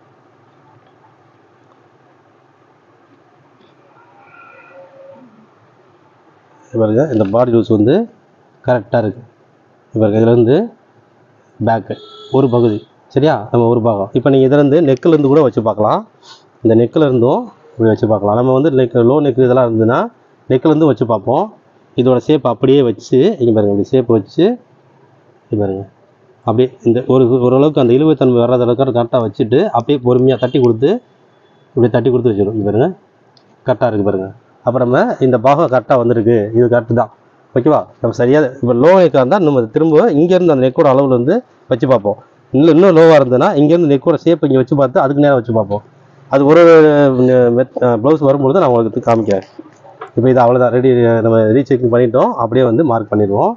இது பாருங்க இந்த பாடி லூஸ் வந்து கரெக்டாக இருக்குது இது பாருங்க இதுல இருந்து பேக்கு ஒரு பகுதி சரியா நம்ம ஒரு பாகம் இப்போ நீங்கள் இதுலேருந்து நெக்கிலேருந்து கூட வச்சு பார்க்கலாம் இந்த நெக்கில் இருந்தும் இப்படி வச்சு பார்க்கலாம் நம்ம வந்து நெக் லோ நெக் இதெல்லாம் இருந்ததுன்னா நெக்கிலேருந்து வச்சு பார்ப்போம் இதோட ஷேப் அப்படியே வச்சு இங்கே பாருங்க இப்படி ஷேப் வச்சு இது பாருங்க அப்படியே இந்த ஒரு ஓரளவுக்கு அந்த இழுவைத்தன்மை வர்றது அளவுக்கு கரெக்டாக வச்சுட்டு அப்படியே பொறுமையாக தட்டி கொடுத்து இப்படி தட்டி கொடுத்து வச்சிடும் இது பாருங்க கரெக்டாக இருக்குது பாருங்க அப்புறமா இந்த பாகம் கரெக்டாக வந்திருக்கு இது கரெக்டு தான் ஓகேவா நம்ம சரியாக இப்போ லோ நெக்காக இருந்தால் நம்ம திரும்ப இங்கேருந்து அந்த நெக்கோட அளவில் வந்து வச்சு பார்ப்போம் இன்னும் இன்னும் லோவாக இருந்ததுன்னா இங்கேருந்து நெக்கோட ஷேப் இங்கே வச்சு பார்த்து அதுக்கு நேரம் வச்சு பார்ப்போம் அது ஒரு ப்ளவுஸ் வரும்பொழுது நான் உங்களுக்கு காமிக்கிறேன் இப்போ இது அவ்வளோதான் ரெடி நம்ம ரீசெக்கிங் பண்ணிட்டோம் அப்படியே வந்து மார்க் பண்ணிடுவோம்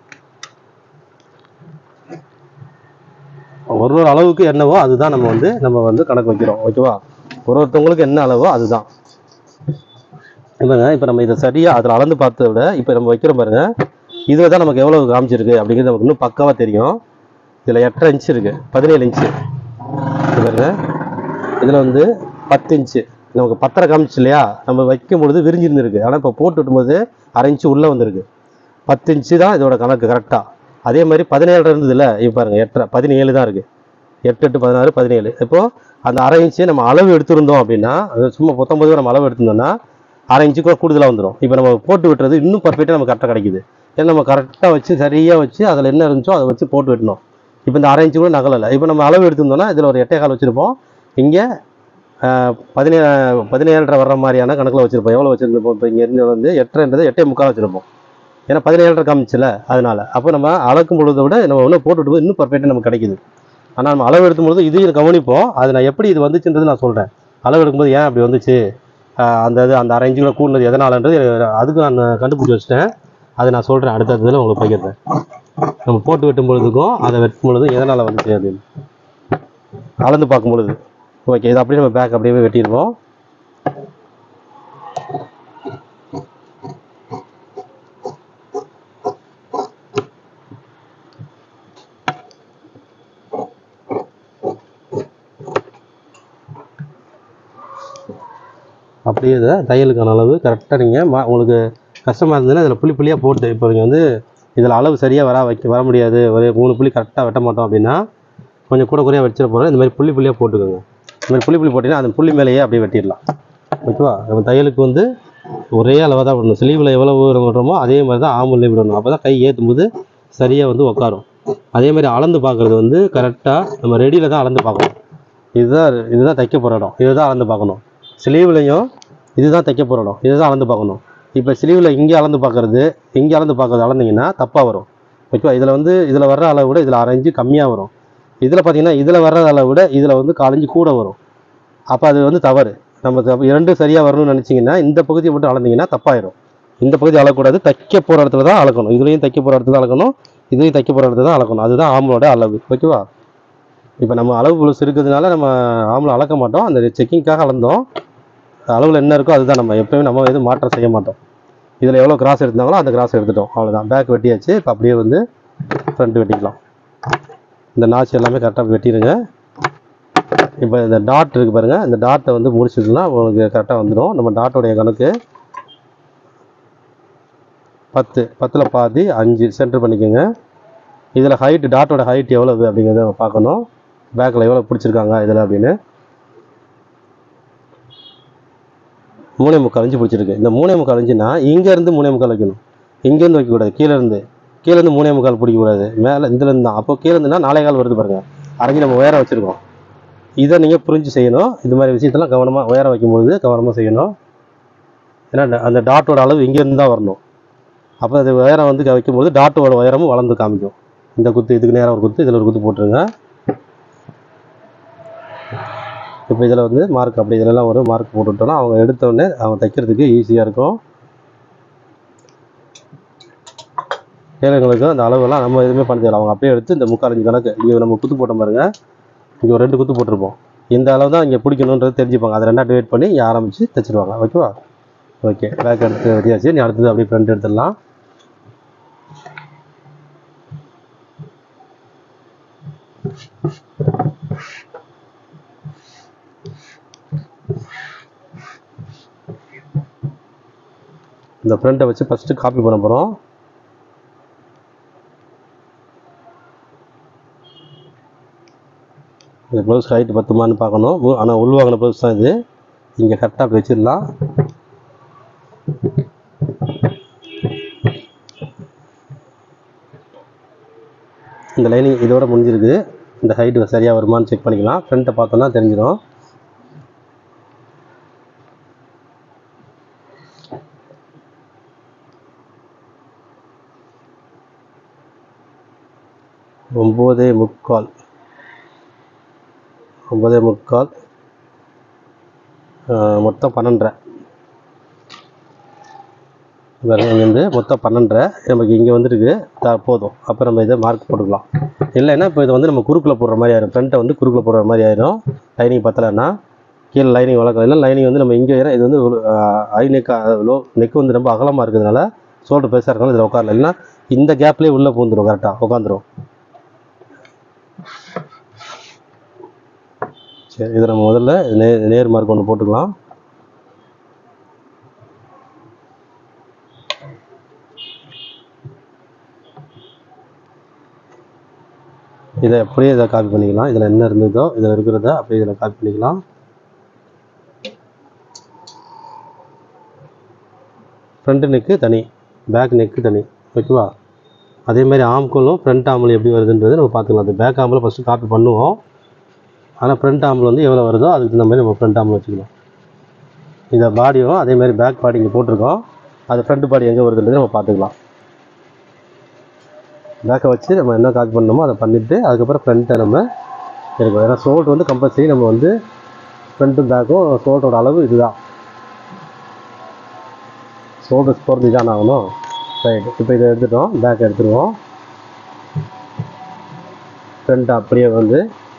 ஒரு ஒரு அளவுக்கு என்னவோ அதுதான் நம்ம வந்து நம்ம வந்து கணக்கு வைக்கிறோம் ஓகேவா ஒரு ஒருத்தவங்களுக்கு என்ன அளவோ அதுதான் இல்லைங்க இப்போ நம்ம இதை சரியாக அதில் அளந்து பார்த்ததை விட இப்போ நம்ம வைக்கிறோம் பாருங்க இதில் தான் நமக்கு எவ்வளோ காமிச்சிருக்கு அப்படிங்கிறது நமக்கு இன்னும் பக்காவாக தெரியும் இதில் எட்டரை இன்ச்சு இருக்குது பதினேழு இன்ச்சு இது பாருங்க இதில் வந்து பத்து இன்ச்சு நமக்கு பத்தரை காமிச்சு இல்லையா நம்ம வைக்கும் பொழுது விரிஞ்சிருந்துருக்கு ஆனால் இப்போ போட்டு விட்டும்போது அரை இன்ச்சு உள்ளே வந்திருக்கு பத்து இன்ச்சு தான் இதோட கணக்கு கரெக்டாக அதே மாதிரி பதினேழு இருந்ததுல இப்போ பாருங்க எட்டரை பதினேழு தான் இருக்குது எட்டு எட்டு பதினாறு பதினேழு இப்போது அந்த அரை இன்ச்சு நம்ம அளவு எடுத்திருந்தோம் அப்படின்னா அது சும்மா பத்தொம்பது நம்ம அளவு எடுத்திருந்தோம்னா அரை இன்ச்சு கூட கூடுதலாக வந்துடும் இப்போ நம்ம போட்டு விட்டுறது இன்னும் பர்ஃபெக்டாக நம்ம கரெக்டாக கிடைக்குது ஏன்னா நம்ம கரெக்டாக வச்சு சரியாக வச்சு அதில் என்ன இருந்துச்சோ அதை வச்சு போட்டு விட்டணும் இப்போ இந்த அரை இன்ச்சு கூட நகலலை இப்போ நம்ம அளவு எடுத்திருந்தோம்னா இதில் ஒரு எட்டே கால் வச்சுருப்போம் இங்கே பதினேழு பதினேழரை வர்ற மாதிரியான கணக்கில் வச்சுருப்போம் எவ்வளோ வச்சுருப்போம் இப்போ இங்கே இருந்து வந்து எட்டரைன்றது எட்டே முக்கால் வச்சுருப்போம் ஏன்னா பதினேழரை காமிச்சுல அதனால அப்போ நம்ம அளக்கும் பொழுதை விட நம்ம இன்னும் போட்டு விடும்போது இன்னும் பர்ஃபெக்டாக நமக்கு கிடைக்குது ஆனால் நம்ம அளவு எடுக்கும் பொழுது இதையும் கவனிப்போம் அது நான் எப்படி இது வந்துச்சுன்றது நான் சொல்கிறேன் அளவு எடுக்கும்போது ஏன் அப்படி வந்துச்சு ஆஹ் அந்த இது அந்த அரை இன்ச்சு கூட கூடுனது எதனாலன்றது அதுக்கு நான் கண்டுபிடிச்சி வச்சிட்டேன் அதை நான் சொல்கிறேன் அடுத்த இதில் உங்களுக்கு பகிர்றேன் நம்ம போட்டு வெட்டும் பொழுதுக்கும் அதை வெட்டும் பொழுதும் எதனால் வந்துச்சு அப்படின்னு அளந்து பார்க்கும் பொழுது ஓகே இது அப்படியே நம்ம பேக் அப்படியே வெட்டிடுவோம் அப்படியே இதை தையலுக்கான அளவு கரெக்டாக நீங்கள் மா உங்களுக்கு கஷ்டமாக இருந்ததுன்னா இதில் புள்ளி புள்ளியாக போட்டு இப்போ நீங்கள் வந்து இதில் அளவு சரியாக வர வைக்க வர முடியாது ஒரு மூணு புள்ளி கரெக்டாக வெட்ட மாட்டோம் அப்படின்னா கொஞ்சம் கூட குறையாக வச்சிட போகிறோம் இந்த மாதிரி புள்ளி புள்ளியாக போட்டுக்கோங்க இந்த மாதிரி புள்ளி புள்ளி போட்டிங்கன்னா அந்த புள்ளி மேலேயே அப்படியே வெட்டிடலாம் ஓகேவா நம்ம தையலுக்கு வந்து ஒரே அளவாக தான் விடணும் ஸ்லீவில் எவ்வளவு நம்ம விடுறோமோ அதே மாதிரி தான் ஆம்பூர்லேயும் விடணும் அப்போ தான் கை ஏற்றும் போது சரியாக வந்து உட்காரும் அதே மாதிரி அளந்து பார்க்குறது வந்து கரெக்டாக நம்ம ரெடியில் தான் அளந்து பார்க்கணும் இதுதான் இதுதான் தைக்க போகிற இடம் இதுதான் அளந்து பார்க்கணும் ஸ்லீவ்லையும் இதுதான் தைக்க போகிற இடம் இதுதான் அளந்து பார்க்கணும் இப்போ ஸ்லீவில் இங்கே அளந்து பார்க்குறது இங்கே அளந்து பார்க்குறது அளந்தீங்கன்னா தப்பாக வரும் ஓகேவா இதில் வந்து இதில் வர்ற அளவை விட இதில் அரை இன்ச்சு கம்மியாக வரும் இதில் பார்த்தீங்கன்னா இதில் வர்ற அளவை விட இதில் வந்து கால் இன்ச்சு கூட வரும் அப்போ அது வந்து தவறு நம்ம தப்பு- இரண்டும் சரியாக வரணும்னு நினச்சிங்கன்னா இந்த பகுதியை மட்டும் அளந்தீங்கன்னா தப்பாயிரும் இந்த பகுதி அளக்கூடாது தைக்க போகிற இடத்துல தான் அளக்கணும் இதுலேயும் தைக்க போகிற இடத்துல தான் அளக்கணும் இதுலேயும் தைக்க போகிற இடத்துல தான் அளக்கணும் அதுதான் ஆம்பளோட அளவு ஓகேவா இப்போ நம்ம அளவு புழுசு இருக்கிறதுனால நம்ம ஆம்பளை அளக்க மாட்டோம் அந்த செக்கிங்காக அளந்தோம் அளவில் என்ன இருக்கோ அதுதான் நம்ம எப்பயுமே நம்ம எதுவும் மாற்றம் செய்ய மாட்டோம் இதில் எவ்வளோ கிராஸ் எடுத்தாங்களோ அந்த கிராஸ் எடுத்துட்டோம் அவ்வளோதான் பேக் வெட்டியாச்சு இப்போ அப்படியே வந்து ஃப்ரண்ட் வெட்டிக்கலாம் இந்த நாச்சு எல்லாமே கரெக்டாக வெட்டிடுங்க இப்போ இந்த டாட் இருக்கு பாருங்க இந்த டாட்டை வந்து முடிச்சிட்டுனா உங்களுக்கு கரெக்டாக வந்துடும் நம்ம டாட்டோடைய கணக்கு பத்து பத்தில் பாதி அஞ்சு சென்டர் பண்ணிக்கோங்க இதில் ஹைட் டாட்டோட ஹைட் எவ்வளவு அப்படிங்கிறத நம்ம பார்க்கணும் பேக்கில் எவ்வளோ பிடிச்சிருக்காங்க இதில் அப்படின்னு மூணே முக்கால் இன்ச்சு பிடிச்சிருக்கு இந்த மூணே முக்கால் இன்ச்சுனா இங்கேருந்து மூணே முக்கால் வைக்கணும் இங்கேருந்து வைக்கக்கூடாது கீழே இருந்து கீழே இருந்து மூணே முக்கால் பிடிக்கக்கூடாது மேலே இதுலேருந்து தான் அப்போ கீழே இருந்துன்னா நாலே கால் வருது பாருங்க அரைஞ்சி நம்ம உயரம் வச்சுருக்கோம் இதை நீங்கள் புரிஞ்சு செய்யணும் இது மாதிரி விஷயத்தெல்லாம் கவனமாக உயரம் வைக்கும்பொழுது கவனமாக செய்யணும் ஏன்னா அந்த- அந்த டாட்டோட அளவு இங்கேருந்து தான் வரணும் அப்போ அது உயரம் வந்து வைக்கும்போது டாட்டோட உயரமும் வளர்ந்து காமிக்கும் இந்த குத்து இதுக்கு நேரம் ஒரு குத்து இதில் ஒரு குத்து போட்டுருங்க இப்போ இதில் வந்து மார்க் அப்படி இதிலெல்லாம் ஒரு மார்க் போட்டுவிட்டோம்னா அவங்க எடுத்த உடனே அவங்க தைக்கிறதுக்கு ஈஸியாக இருக்கும் ஏழைங்களுக்கு அந்த அளவெல்லாம் நம்ம எதுவுமே பண்ண தேவையில்ல அவங்க அப்படியே எடுத்து இந்த முக்கால் அஞ்சு கணக்கு இங்கே நம்ம குத்து போட்ட பாருங்க இங்கே ஒரு ரெண்டு குத்து போட்டிருப்போம் இந்த அளவு தான் இங்கே பிடிக்கணுன்றது தெரிஞ்சுப்பாங்க அதை ரெண்டாக டிவைட் பண்ணி இங்கே ஆரம்பித்து தைச்சிருவாங்க ஓகேவா ஓகே பேக் எடுத்து வெட்டியாச்சு நீ அடுத்தது அப்படியே ஃப்ரண்ட் எடுத்துடலாம் இந்த ஃப்ரண்ட்டை வச்சு ஃபஸ்ட்டு காப்பி பண்ண போகிறோம் இந்த ப்ளவுஸ் ஹைட் பத்துமான்னு பார்க்கணும் ஆனால் உள்வாங்கின ப்ளவுஸ் தான் இது இங்கே கரெக்டாக அப்படி வச்சிடலாம் இந்த லைனிங் இதோட முடிஞ்சிருக்கு இந்த ஹைட்டு சரியாக வருமான்னு செக் பண்ணிக்கலாம் ஃப்ரண்ட்டை பார்த்தோன்னா தெரிஞ்சிடும் ஒம்போதே முக்கால் ஒம்போதே முக்கால் ஆஹ் மொத்தம் பன்னெண்டரை பாருங்க இங்கேருந்து மொத்தம் பன்னெண்டரை நமக்கு இங்கே வந்துருக்கு த போதும் அப்போ நம்ம இதை மார்க் போட்டுக்கலாம் இல்லைன்னா இப்போ இது வந்து நம்ம குறுக்கில் போடுற மாதிரி ஆயிரும் ஃப்ரண்ட்டை வந்து குறுக்கில் போடுற மாதிரி ஆயிரும் லைனிங் பத்தலைன்னா கீழே லைனிங் வளர்க்கலாம் இல்லை லைனிங் வந்து நம்ம இங்கே இது வந்து ஐ நெக் லோ நெக் வந்து ரொம்ப அகலமாக இருக்கிறதுனால ஷோல்டர் பெருசாக இருக்கனால இதில் உட்காரல இல்லைன்னா இந்த கேப்லேயே உள்ளே பூந்துடும் கரெக்டாக உட்காந்துரும் சரி இதை நம்ம முதல்ல நே நேர் மார்க் ஒன்று போட்டுக்கலாம் இதை அப்படியே இதை காப்பி பண்ணிக்கலாம் இதில் என்ன இருந்ததோ இதில் இருக்கிறத அப்படியே இதில் காப்பி பண்ணிக்கலாம் ஃப்ரண்ட் நெக்கு தனி பேக் நெக்கு தனி ஓகேவா அதே மாதிரி ஆம்கோலும் ஃப்ரண்ட் ஆம்பிள் எப்படி வருதுன்றது நம்ம பார்த்துக்கலாம் அந்த பேக் ஆம்பிள் ஃபஸ்ட்டு காப்பி பண்ணுவோம் ஆனால் ஃப்ரண்ட் ஆம்பிள் வந்து எவ்வளோ வருதோ அதுக்கு தகுந்த மாதிரி நம்ம ஃப்ரண்ட் ஆம்பிள் வச்சுக்கலாம் இந்த பாடியும் அதே மாதிரி பேக் பாடி இங்கே போட்டிருக்கோம் அது ஃப்ரண்ட் பாடி எங்கே வருதுன்றது நம்ம பார்த்துக்கலாம் பேக்கை வச்சு நம்ம என்ன காப்பி பண்ணணுமோ அதை பண்ணிவிட்டு அதுக்கப்புறம் ஃப்ரண்ட்டை நம்ம எடுக்கணும் ஏன்னா ஷோல்ட் வந்து கம்பல்சரி நம்ம வந்து ஃப்ரண்ட்டும் பேக்கும் ஷோல்டரோட அளவு இதுதான் ஷோல்டர்ஸ் போகிறது இதான் ஆகணும் ரைட் இப்போ இதை எடுத்துட்டோம் பேக் எடுத்துருவோம் ஃப்ரண்ட் அப்படியே வந்து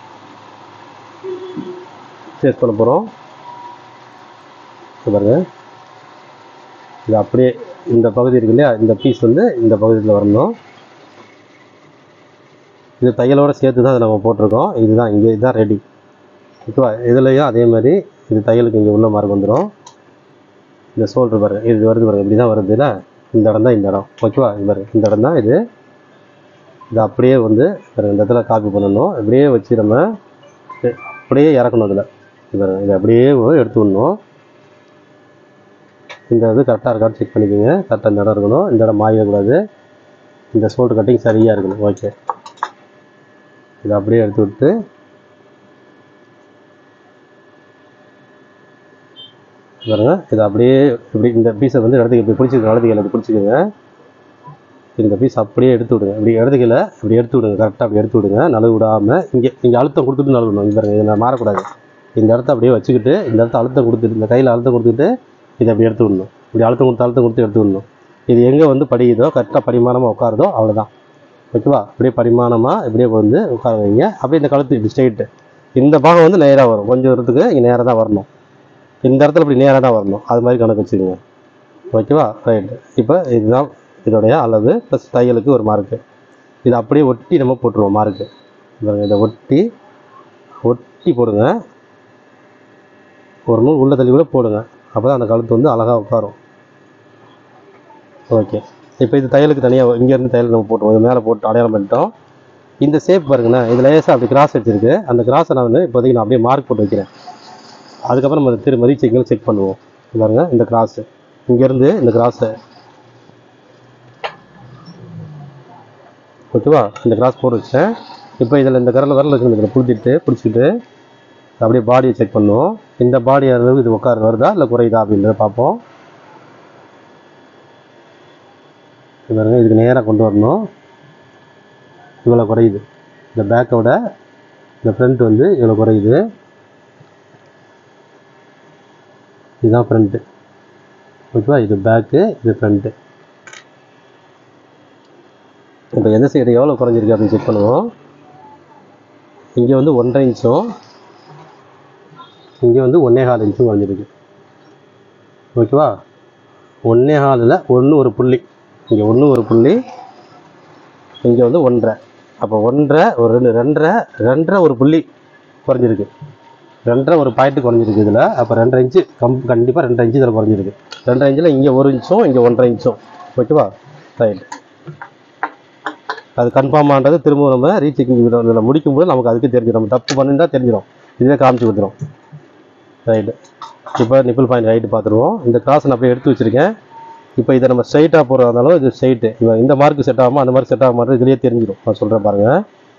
சேஸ் பண்ண போகிறோம் பாருங்க இது அப்படியே இந்த பகுதி இருக்கு இல்லையா இந்த பீஸ் வந்து இந்த பகுதியில் வரணும் இது தையலோட சேர்த்து தான் இதை நம்ம போட்டிருக்கோம் இதுதான் இங்கே இதுதான் ரெடி ஓகேவா இதுலேயும் அதே மாதிரி இது தையலுக்கு இங்கே உள்ள மார்க் வந்துடும் இந்த ஷோல்டர் பாருங்க இது வருது பாருங்க இப்படி தான் வருதுல்ல இந்த இடம் தான் இந்த இடம் ஓகேவா இது பாருங்க இந்த இடம் தான் இது இது அப்படியே வந்து பாருங்க இந்த இடத்துல காப்பி பண்ணணும் இப்படியே வச்சு நம்ம இ- அப்படியே இறக்கணும் இதில் இது பாருங்க இதை அப்படியே எடுத்து விடணும் இந்த இது கரெக்டாக இருக்கான்னு செக் பண்ணிக்கோங்க கரெக்டாக இந்த இடம் இருக்கணும் இந்த இடம் மாறிடக்கூடாது இந்த ஷோல்டர் கட்டிங் சரியாக இருக்கணும் ஓகே இதை அப்படியே எடுத்து விட்டு பாருங்க இதை அப்படியே இப்படி இந்த பீஸை வந்து இடத்துக்கு இப்படி பிடிச்சிக்கோங்க இடத்துக்கு இப்படி பிடிச்சிக்கோங்க இந்த பீஸ் அப்படியே எடுத்து விடுங்க இப்படி எடுத்துக்கல இப்படி எடுத்து விடுங்க கரெக்டாக அப்படி எடுத்து விடுங்க நழுவு விடாமல் இங்கே இங்கே அழுத்தம் கொடுத்துட்டு நழுவணும் இங்கே பாருங்க இதை மாறக்கூடாது இந்த இடத்த அப்படியே வச்சுக்கிட்டு இந்த இடத்த அழுத்தம் கொடுத்துட்டு இந்த கையில் அழுத்தம் கொடுத்துட்டு இதை அப்படி எடுத்து விடணும் இப்படி அழுத்தம் கொடுத்து அழுத்தம் கொடுத்து எடுத்து விடணும் இது எங்கே வந்து படியுதோ கரெக்டாக பரிமாணமாக உட்காருதோ அவ்வளோதான் ஓகேவா அப்படியே பரிமாணமாக இப்படியே வந்து உட்கார வைங்க அப்படியே இந்த கழுத்து இப்படி ஸ்ட்ரைட்டு இந்த பாகம் வந்து நேராக வரும் கொஞ்சம் தூரத்துக்கு இங்கே நேராக தான் வரணும் இந்த இடத்துல இப்படி நேராக தான் வரணும் அது மாதிரி கணக்கு வச்சுக்கோங்க ஓகேவா ரைட்டு இப்போ இதுதான் இதோடைய அளவு ப்ளஸ் தையலுக்கு ஒரு மார்க்கு இதை அப்படியே ஒட்டி நம்ம போட்டுருவோம் மார்க்கு பாருங்க இதை ஒட்டி ஒட்டி போடுங்க ஒரு நூல் உள்ள தள்ளி கூட போடுங்க அப்போ தான் அந்த கழுத்து வந்து அழகாக உட்காரும் ஓகே இப்போ இது தையலுக்கு தனியாக இங்கேருந்து தையல் நம்ம போட்டுருவோம் இது மேலே போட்டு அடையாளம் பண்ணிட்டோம் இந்த ஷேப் பாருங்கண்ணா இது லேசாக அப்படி கிராஸ் வச்சிருக்கு அந்த கிராஸை நான் வந்து இப்போதைக்கு நான் அப்படியே மார்க் போட்டு வைக்கிறேன் அதுக்கப்புறம் நம்ம திரும்ப ரீச்செக்கில் செக் பண்ணுவோம் இது பாருங்க இந்த கிராஸு இங்கேருந்து இந்த கிராஸை ஓகேவா இந்த கிராஸ் போட்டு வச்சேன் இப்போ இதில் இந்த கரில் விரல் வச்சு இதில் புடிச்சிட்டு பிடிச்சிக்கிட்டு அப்படியே பாடியை செக் பண்ணுவோம் இந்த பாடி அளவு இது உட்கார வருதா இல்லை குறையுதா அப்படின்றத பார்ப்போம் இது பாருங்க இதுக்கு நேராக கொண்டு வரணும் இவ்வளோ குறையுது இந்த பேக்கோட இந்த ஃப்ரண்ட் வந்து இவ்வளோ குறையுது இதுதான் ஃப்ரண்ட்டு ஓகேவா இது பேக்கு இது ஃப்ரண்ட்டு இப்போ எந்த சைடு எவ்வளோ குறைஞ்சிருக்கு அப்படின்னு செக் பண்ணுவோம் இங்கே வந்து ஒன்றரை இன்ச்சும் இங்கே வந்து ஒன்றே கால் இன்ச்சும் குறைஞ்சிருக்கு ஓகேவா ஒன்றே காலில் ஒன்று ஒரு புள்ளி இங்கே ஒன்று ஒரு புள்ளி இங்கே வந்து ஒன்றரை அப்போ ஒன்றரை ஒரு ரெண்டு ரெண்டரை ரெண்டரை ஒரு புள்ளி குறைஞ்சிருக்கு ரெண்டரை ஒரு பாயிண்ட் குறைஞ்சிருக்கு இதில் அப்போ ரெண்டரை இன்ச்சு கம் கண்டிப்பாக ரெண்டரை இன்ச்சு இதில் குறைஞ்சிருக்கு ரெண்டரை இன்ச்சில் இங்கே ஒரு இன்ச்சும் இங்கே ஒன்றரை இன்ச்சும் ஓகேவா ரைட் அது கன்ஃபார்ம் ஆனது திரும்ப நம்ம ரீசெக்கிங் இதில் முடிக்கும்போது நமக்கு அதுக்கு தெரிஞ்சிடும் நம்ம தப்பு பண்ணியிருந்தா தெரிஞ்சிடும் இதுவே காமிச்சு கொடுத்துரும் ரைட்டு இப்போ நிப்பிள் பாயிண்ட் ரைட்டு பார்த்துருவோம் இந்த கிராஸ் நான் அப்படியே எடுத்து வச்சுருக்கேன் இப்போ இதை நம்ம ஸ்ட்ரைட்டாக போகிறதாலும் இது ஸ்ட்ரைட்டு இவன் இந்த மார்க் செட் ஆகாமல் அந்த மாதிரி செட் ஆக மாதிரி இதுலேயே தெரிஞ்சிடும் நான் சொல்கிறேன் பாருங்கள்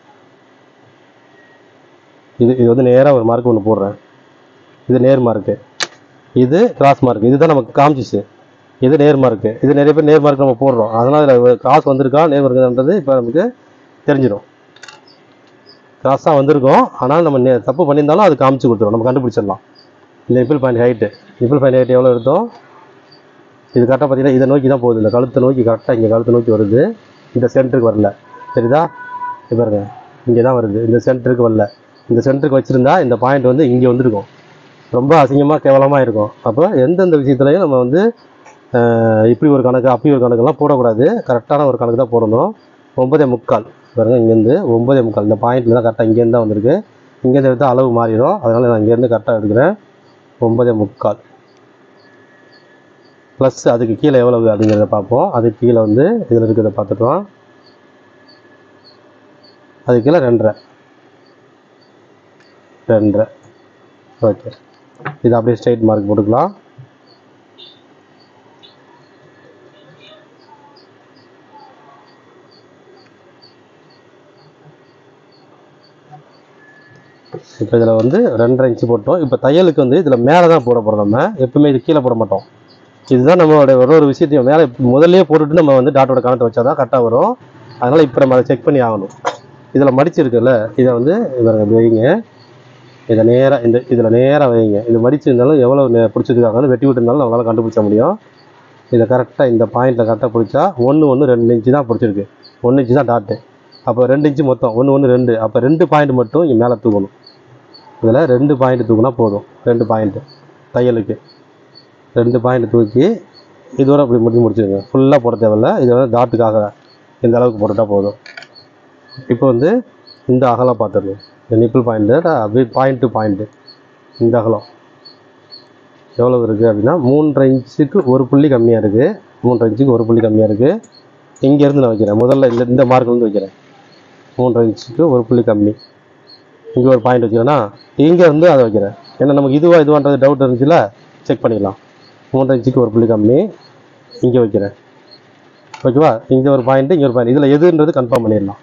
இது இது வந்து நேராக ஒரு மார்க் ஒன்று போடுறேன் இது நேர் மார்க்கு இது கிராஸ் மார்க் இதுதான் நமக்கு காமிச்சிச்சு இது நேர் மார்க்கு இது நிறைய பேர் நேர் மார்க் நம்ம போடுறோம் அதனால் இதில் கிராஸ் வந்திருக்கா நேர் மார்க்குன்றது இப்போ நமக்கு தெரிஞ்சிடும் கிராஸ் தான் வந்திருக்கும் ஆனால் நம்ம நே- தப்பு பண்ணியிருந்தாலும் அது காமிச்சு கொடுத்துரும் நம்ம கண்டுபிடிச்சிடலாம் இந்த nipple point height nipple point height எவ்வளோ எடுத்தோம் இது கரெக்டாக பார்த்தீங்கன்னா இதை நோக்கி தான் போகுது இந்த கழுத்தை நோக்கி கரெக்டாக இங்கே கழுத்தை நோக்கி வருது இந்த சென்டருக்கு வரல சரிதா இது பாருங்க இங்கே தான் வருது இந்த சென்டருக்கு வரல இந்த சென்டருக்கு வச்சுருந்தா இந்த பாயிண்ட் வந்து இங்கே வந்திருக்கும் ரொம்ப அசிங்கமாக கேவலமாக இருக்கும் அப்போ எந்தெந்த விஷயத்துலையும் நம்ம வந்து ஆஹ், இப்படி ஒரு கணக்கு அப்படி ஒரு கணக்கெல்லாம் போடக்கூடாது கரெக்டான ஒரு கணக்கு தான் போடணும் ஒன்பதே முக்கால் பாருங்க இங்கேருந்து ஒன்பதே முக்கால் இந்த பாயிண்ட்ல தான் கரெக்டாக இங்கேருந்து தான் வந்திருக்கு இங்கேருந்து எடுத்தால் அளவு மாறிடும் அதனால் நான் இங்கேருந்து கரெக்டாக எடுக்கிறேன் ஒன்பதே முக்கால் ப்ளஸ் அதுக்கு கீழே எவ்வளவு அப்படிங்கிறத பார்ப்போம் அதுக்கு கீழே வந்து இதில் இருக்கிறத பார்த்துட்டோம் அதுக்கு கீழே ரெண்டரை ரெண்டரை ஓகே இது அப்படியே ஸ்ட்ரைட் மார்க் போட்டுக்கலாம் இப்போ இதில் வந்து ரெண்டரை இன்ச்சு போட்டோம் இப்போ தையலுக்கு வந்து இதில் மேலே தான் போட போகிறோம் நம்ம எப்பவுமே இது கீழே போட மாட்டோம் இதுதான் நம்மளோட ஒரு ஒரு விஷயத்தையும் மேலே முதல்லயே போட்டுட்டு நம்ம வந்து டாட்டோட கணத்தை வச்சா தான் கரெக்டாக வரும் அதனால் இப்போ நம்ம அதை செக் பண்ணி ஆகணும் இதில் மடிச்சிருக்குல்ல இதை வந்து இவங்க இப்படி வைங்க இதை நேராக இந்த இதில் நேராக வைங்க இது மடிச்சிருந்தாலும் எவ்வளோ நே- பிடிச்சிருக்காங்கன்னு வெட்டி விட்டுருந்தாலும் நம்மளால் கண்டுபிடிச்ச முடியும் இதை கரெக்டாக இந்த பாயிண்ட்டில் கரெக்டாக பிடிச்சா ஒன்று ஒன்று ரெண்டு இன்ச்சு தான் பிடிச்சிருக்கு ஒன்று இன்ச்சு தான் டாட்டு அப்போ ரெண்டு இன்ச்சு மொத்தம் ஒன்று ஒன்று ரெண்டு அப்போ ரெண்டு பாயிண்ட் மட்டும் இங்கே மேலே தூக்கணும் இதில் ரெண்டு பாயிண்ட் தூக்குனா போதும் ரெண்டு பாயிண்ட்டு தையலுக்கு ரெண்டு பாயிண்ட் தூக்கி இதோட அப்படி முடிச்சு முடிச்சிருங்க ஃபுல்லாக போட தேவையில்ல இது வந்து டாட்டுக்காக இந்த அளவுக்கு போட்டுட்டா போதும் இப்போ வந்து இந்த அகலம் பார்த்துடணும் இந்த நிப்பிள் பாயிண்ட்டு அப்படியே பாயிண்ட் டு பாயிண்ட்டு இந்த அகலம் எவ்வளோ இருக்குது அப்படின்னா மூன்றரை இன்ச்சுக்கு ஒரு புள்ளி கம்மியாக இருக்குது மூன்றரை இன்ச்சுக்கு ஒரு புள்ளி கம்மியாக இருக்குது இங்கேருந்து நான் வைக்கிறேன் முதல்ல இந்த இந்த மார்க்லேருந்து வைக்கிறேன் மூன்றரை இன்ச்சுக்கு ஒரு புள்ளி கம்மி இங்கே ஒரு பாயிண்ட் வச்சுக்கிறேன்னா இங்கே இருந்து அதை வைக்கிறேன் ஏன்னா நமக்கு இதுவா இதுவான்றது டவுட் இருந்துச்சுல செக் பண்ணிக்கலாம் மூன்றரை இன்ச்சுக்கு ஒரு புள்ளி கம்மி இங்கே வைக்கிறேன் ஓகேவா இங்கே ஒரு பாயிண்ட் இங்கே ஒரு பாயிண்ட் இதில் எதுன்றது கன்ஃபார்ம் பண்ணிடலாம்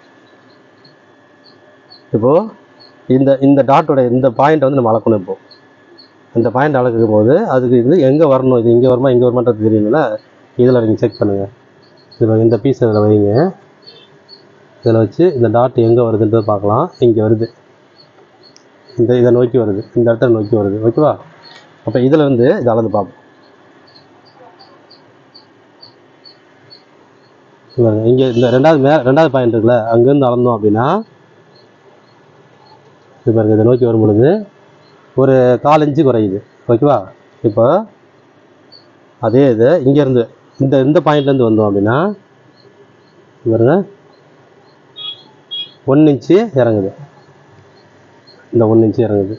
இப்போது இந்த இந்த டாட்டோட இந்த பாயிண்ட் வந்து நம்ம அளக்கணும் இப்போ இந்த பாயிண்ட் அளக்கும் போது அதுக்கு இது எங்கே வரணும் இது இங்கே வருமா இங்கே வருமான்றது தெரியணும்னா இதில் நீங்கள் செக் பண்ணுங்கள் இதில் இந்த பீஸ் இதில் வைங்க இதில் வச்சு இந்த டாட் எங்கே வருதுன்றது பார்க்கலாம் இங்கே வருது இந்த இதை நோக்கி வருது இந்த இடத்துல நோக்கி வருது ஓகேவா அப்போ இதில் வந்து இதை அளந்து பார்ப்போம் இங்கே இந்த ரெண்டாவது மே ரெண்டாவது பாயிண்ட் இருக்குல்ல அங்கேருந்து அளந்தோம் அப்படின்னா இது பாருங்க இதை நோக்கி வரும் பொழுது ஒரு கால் இன்ச்சு குறையுது ஓகேவா இப்போ அதே இது இங்கேருந்து இந்த இந்த பாயிண்ட்லேருந்து வந்தோம் அப்படின்னா இங்க பாருங்க ஒன் இன்ச்சு இறங்குது இந்த ஒன் இன்ச்சு இறங்குது